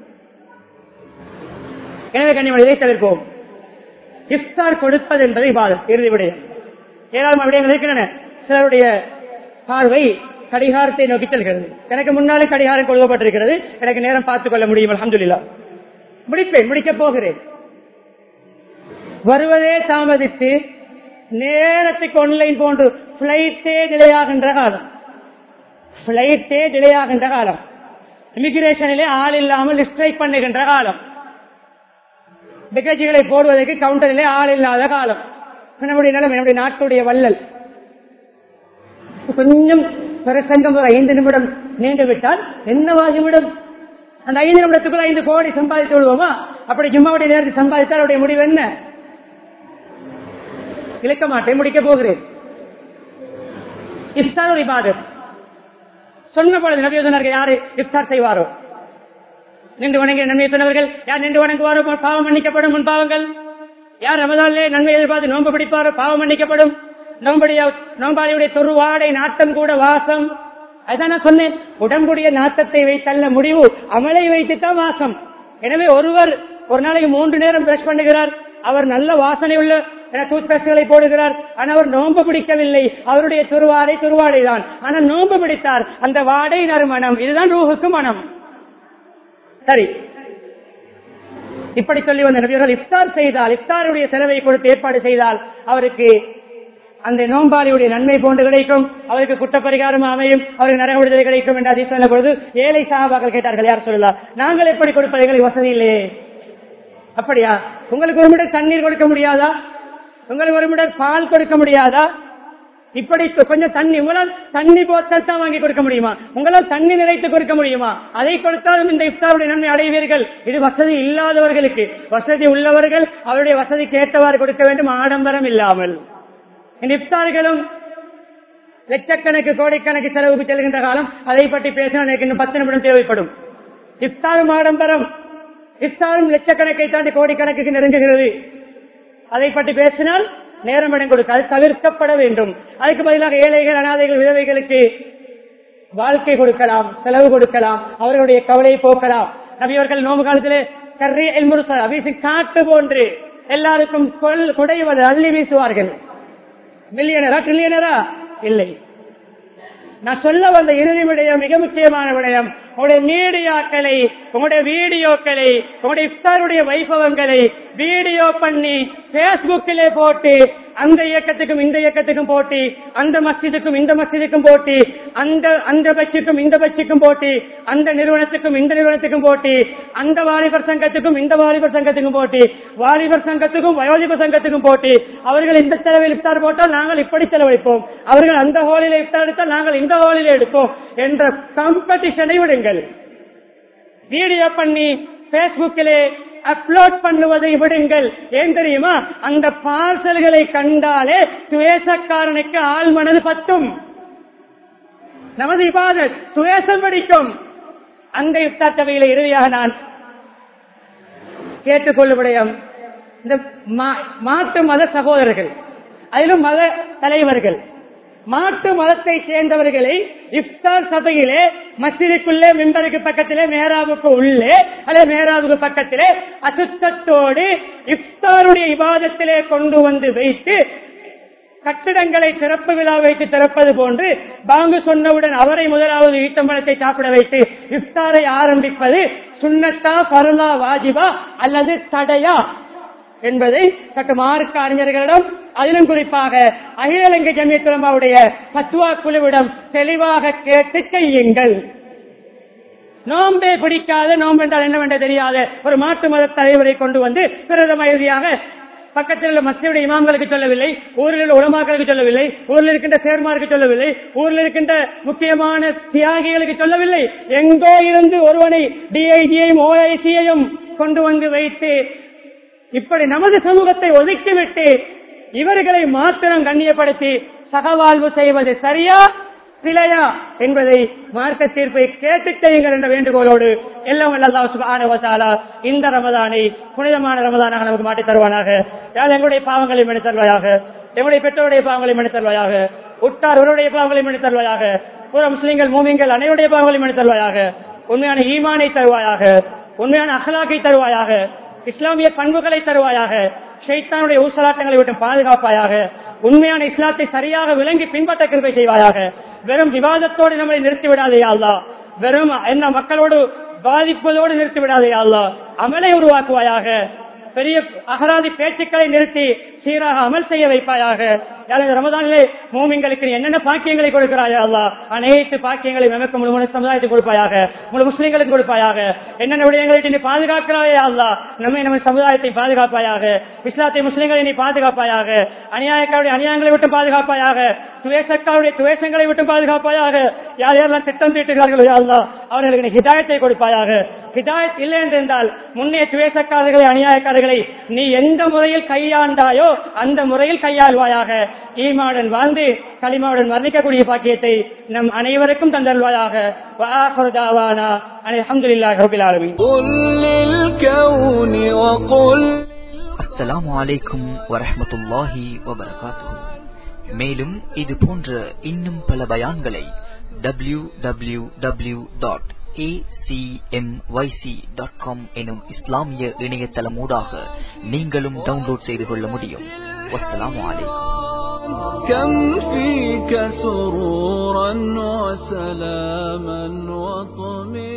எனவே கண்ணியமான இதை தவிர்ப்போம் இஃப்தார் கொடுப்பது என்பதை பாதம் இறுதி விடயம் ஏராளமான விடயங்கள் இருக்கின்றன சிலருடைய பார்வை கடிகாரத்தை நோக்கி செல்கிறது எனக்கு முன்னாலே கடிகாரம் கொடுக்கப்பட்டிருக்கிறது எனக்கு நேரம் பார்த்துக் கொள்ள முடியும் அலமதுல்லா முடிப்பேன் முடிக்கப் போகிறேன் வருவதே தாமதித்து நேரத்துக்கு ஒன்லைன் போன்று பிளைட்டே டிலேயாகின்ற காலம் பிளைட்டே டிலேயாகின்ற காலம் இமிகிரேஷனிலே ஆள் இல்லாமல் ஸ்ட்ரைக் பண்ணுகின்ற காலம் பேக்கேஜுகளை போடுவதற்கு கவுண்டரிலே ஆள் இல்லாத காலம் நம்முடைய நிலம் என்னுடைய நாட்டுடைய வள்ளல் கொஞ்சம் பிரசங்கம் ஒரு ஐந்து நிமிடம் நீண்டு விட்டால் என்னவாகிவிடும் அந்த ஐந்து நிமிடத்துக்குள்ள ஐந்து கோடி சம்பாதித்து விடுவோமா அப்படி ஜும்மாவுடைய நேரத்தில் சம்பாதித்தால் அவருடைய முடிவு என்ன இழக்க மாட்டேன் முடிக்க போகிறேன் இஃப்தார் ஒரு இபாதத் சொன்ன பொழுது நபி சொன்னார்கள் யாரு இஃப்தார் செய்வாரோ நின்று வணங்கிய நன்மை சொன்னவர்கள் யார் நின்று வணங்குவாரோ பாவம் மன்னிக்கப்படும் முன் பாவங்கள் யார் ரமதானிலே நன்மை எதிர்பார்த்து நோன்பு பிடிப்பாரோ பாவம் மன்னிக்கப்படும் நோம்படிய நோம்பாளியுடைய தொருவாடை நாட்டம் கூட வாசம் அதான் நான் சொன்னேன் உடம்புடைய நாட்டத்தை வைத்தல்ல முடிவு அமலை வைத்துத்தான் வாசம் எனவே ஒருவர் ஒரு நாளைக்கு மூன்று நேரம் பிரஷ் பண்ணுகிறார் அவர் நல்ல வாசனை உள்ள டூத் பேஸ்ட்களை போடுகிறார் ஆனால் அவர் நோன்பு பிடிக்கவில்லை அவருடைய துருவாடை துருவாடை தான் ஆனால் நோன்பு பிடித்தார் அந்த வாடை நறுமணம் இதுதான் ரூஹுக்கு மனம் சரி இப்படி சொல்லி வந்த நபியர்கள் இஃப்தார் செய்தால் இஃப்தாருடைய செலவை கொடுத்து ஏற்பாடு செய்தால் அவருக்கு அந்த நோம்பாளியுடைய நன்மை போன்று கிடைக்கும் அவருக்கு குற்றப்பரிகாரம் அமையும் அவருக்கு நரக விடுதலை கிடைக்கும் என்று அதை சொன்ன பொழுது ஏழை சாபாக்கள் கேட்டார்கள் யார் சொல்லலாம் நாங்கள் எப்படி கொடுப்பது எங்களுக்கு வசதி இல்லையே அப்படியா உங்களுக்கு ஒரு மிடர் தண்ணீர் கொடுக்க முடியாதா உங்களுக்கு ஒரு மிடர் பால் கொடுக்க முடியாதா இப்படி கொஞ்சம் தண்ணி உங்களால் தண்ணி போத்தல் தான் வாங்கி கொடுக்க முடியுமா உங்களால் தண்ணி நிறைத்து கொடுக்க முடியுமா அதை கொடுத்தாலும் இந்த இஃப்தாருடைய நன்மை அடைவீர்கள் இது வசதி இல்லாதவர்களுக்கு வசதி உள்ளவர்கள் அவருடைய வசதி கேட்டவாறு கொடுக்க வேண்டும் ஆடம்பரம் இல்லாமல் இந்த இஃப்தார்களும் லட்சக்கணக்கு கோடிக்கணக்கு செலவுக்கு செல்கின்ற காலம் அதை பற்றி பேசினால் எனக்கு இன்னும் பத்து நிமிடம் தேவைப்படும் இஃப்தாரும் ஆடம்பரம் இஃப்தாரும் லட்சக்கணக்கை தாண்டி கோடிக்கணக்குக்கு நெருங்குகிறது அதை பற்றி பேசினால் நேரம் இடம் கொடுக்க அது தவிர்க்கப்பட வேண்டும் அதுக்கு பதிலாக ஏழைகள் அனாதைகள் விதவைகளுக்கு வாழ்க்கை கொடுக்கலாம் செலவு கொடுக்கலாம் அவர்களுடைய கவலையை போக்கலாம் நபியவர்கள் நோம்பு காலத்திலே கர்ரி எல்முருசா அபிசி காட்டு போன்று எல்லாருக்கும் கொல் குடைவது அள்ளி வீசுவார்கள் மில்லியனரா ட்ரில்லியனரா இல்லை நான் சொல்ல வந்த இறுதி விடயம் மிக முக்கியமான விடயம் உங்களுடைய மீடியாக்களை உங்களுடைய வீடியோக்களை உங்களுடைய இஃப்தாருடைய வைபவங்களை வீடியோ பண்ணி பேஸ்புக்கிலே போட்டு அந்த இயக்கத்துக்கும் இந்த இயக்கத்துக்கும் போட்டி அந்த மஸ்ஜிதுக்கும் இந்த மஸ்ஜிதுக்கும் போட்டி அந்த அந்த பட்சிக்கும் இந்த பட்சிக்கும் போட்டி அந்த நிறுவனத்துக்கும் இந்த நிறுவனத்துக்கும் போட்டி அந்த வாலிபர் சங்கத்துக்கும் இந்த வாலிபர் சங்கத்துக்கும் போட்டி வாலிபர் சங்கத்துக்கும் வயோதிபர் சங்கத்துக்கும் போட்டி அவர்கள் இந்த செலவில் இஃப்தார் போட்டால் நாங்கள் இப்படி செலவழிப்போம் அவர்கள் அந்த ஹோலில இஃப்தார் எடுத்தால் நாங்கள் இந்த ஹோலில எடுப்போம் என்ற காம்படிஷனை விடுங்கள் வீடியோ பண்ணி பேஸ்புக்கிலே அப்லோட் பண்ணுவதை விடுங்கள் ஏன் தெரியுமா அந்த பார்சல்களை கண்டாலே துவேசக்காரனுக்கு ஆள் மனது பத்தும் நமது இபாதத் துவேசம் பிடிக்கும் அந்த யுத்தார் சபையில இறுதியாக நான் கேட்டுக்கொள்ளும் விடயம் இந்த மா- மாட்டு மத சகோதரர்கள் அதிலும் மத தலைவர்கள் மாட்டு மதத்தை சேர்ந்தவர்களை இஃப்தார் சபையிலே மஸ்ஜிதுக்குள்ளே மிம்பருக்கு பக்கத்திலே மேராவுக்கு உள்ளே அல்லது மேராவுக்கு பக்கத்திலே அசுத்தத்தோடு இஃப்தாருடைய இபாதத்திலே கொண்டு வந்து வைத்து கட்டிடங்களை திறப்பு விழா வைத்து திறப்பது போன்று பாங்கு சொன்னவுடன் அவரை முதலாவது ஈட்டம்பழத்தை சாப்பிட வைத்து இஃப்தாரை ஆரம்பிப்பது சுன்னத்தா பருளா வாஜிபா அல்லது தடையா என்பதை சற்று மார்க்க அறிஞர்களிடம் அதிலும் குறிப்பாக அகில இலங்கை ஜமியத்துலமாவுடைய பத்வா குழுவிடம் தெளிவாக கேட்டு செய்யுங்கள் நோம்பே பிடிக்காத நோம்பு என்றால் என்னவென்று தெரியாத ஒரு மாட்டு மத தலைவரை கொண்டு வந்து பிரதம இறுதியாக பக்கத்தில் உள்ள மசியுடைய இமாம்களுக்கு சொல்லவில்லை ஊரில் உள்ள உலமாக்களுக்கு சொல்லவில்லை ஊரில் இருக்கின்ற சேர்மாருக்கு சொல்லவில்லை ஊரில் இருக்கின்ற முக்கியமான தியாகிகளுக்கு சொல்லவில்லை எங்கோ இருந்து ஒருவனை டிஐஜியையும் ஓஐசியையும் கொண்டு வந்து வைத்து இப்படி நமது சமூகத்தை ஒதுக்கிவிட்டு இவர்களை மாத்திரம் கண்ணியப்படுத்தி சகவாழ்வு செய்வது சரியா பிழையா என்பதை மார்க்க தீர்ப்பை கேட்டு செய்யுங்கள் என்ற வேண்டுகோளோடு எல்லாம் அல்லாஹ் சுப்ஹானஹு வ தஆலா இந்த ரமதானை புனிதமான ரமதானாக நமக்கு மாற்றித் தருவானாக யாழ் எங்களுடைய பாவங்களை மன்னித் தருவாயாக எங்களுடைய பெற்றோருடைய பாவங்களை மன்னித் தருவாயாக உட்டார் உறவுடைய பாவங்களை மன்னித் தருவாயாக புற முஸ்லிம்கள் மூமிங்கள் அனைவருடைய பாவங்களை மன்னித் தருவாயாக உண்மையான ஈமானை தருவாயாக உண்மையான அகலாக்கை தருவாயாக இஸ்லாமிய பண்புகளை தருவாயாக ஷைத்தானுடைய ஊசலாட்டங்களை விட்டு பாதுகாப்பாயாக உண்மையான இஸ்லாத்தை சரியாக விளங்கி பின்பற்ற கிருபை செய்வாயாக வெறும் விவாதத்தோடு நம்மளை நிறுத்தி விடாதே அல்லா வெறும் என்ன மக்களோடு பாதிப்பதோடு நிறுத்தி விடாதே அல்லா அமலை உருவாக்குவாயாக பெரிய அகராதி பேச்சுக்களை நிறுத்தி சீராக அமல் செய்ய வைப்பாயாக யாழ் இந்த ரமதானிலே மூமிங்களுக்கு நீ என்னென்ன பாக்கியங்களை கொடுக்கிறாயா அல்லா அனைத்து பாக்கியங்களை நமக்கு முழு முழு சமுதாயத்துக்கு கொடுப்பாயாக முழு முஸ்லீம்களுக்கு கொடுப்பாயாக என்னென்ன விடயங்களை நீ பாதுகாக்கிறாயா அல்லா நம்மை நம்ம சமுதாயத்தை பாதுகாப்பாயாக இஸ்லாத்தை முஸ்லீம்களை நீ பாதுகாப்பாயாக அநியாயக்காருடைய அநியாயங்களை விட்டு பாதுகாப்பாயாக துவேசக்காருடைய துவேஷங்களை விட்டு பாதுகாப்பாயாக யார் யாரெல்லாம் திட்டம் தீட்டுகிறார்களோ யா அல்லா அவர்களுக்கு நீ ஹிதாயத்தை கொடுப்பாயாக ஹிதாயத் இல்லை என்றிருந்தால் முன்னே துவேசக்காரர்களை அநியாயக்காரர்களை நீ எந்த முறையில் கையாண்டாயோ அந்த முறையில் கையாள்வாயாக ஈமாவுடன் வாழ்ந்து களிமாவுடன் மரணிக்கக்கூடிய பாக்கியத்தை நம் அனைவருக்கும் தந்தல்வாயாக وآخر دعوانا أن الحمد لله رب العالمين قل للكون وقل அஸ்ஸலாமு அலைக்கும் வரஹ்மத்துல்லாஹி வபரகாத்துஹு மேலும் இது போன்ற இன்னும் பல பயான்களை W W W dot dot com எனும் இஸ்லாமிய இணையதளமூடாக நீங்களும் டவுன்லோட் செய்து கொள்ள முடியும் வஸ்ஸலாமு அலைக்கும் كم فيك سرورا وسلاما وطمئنا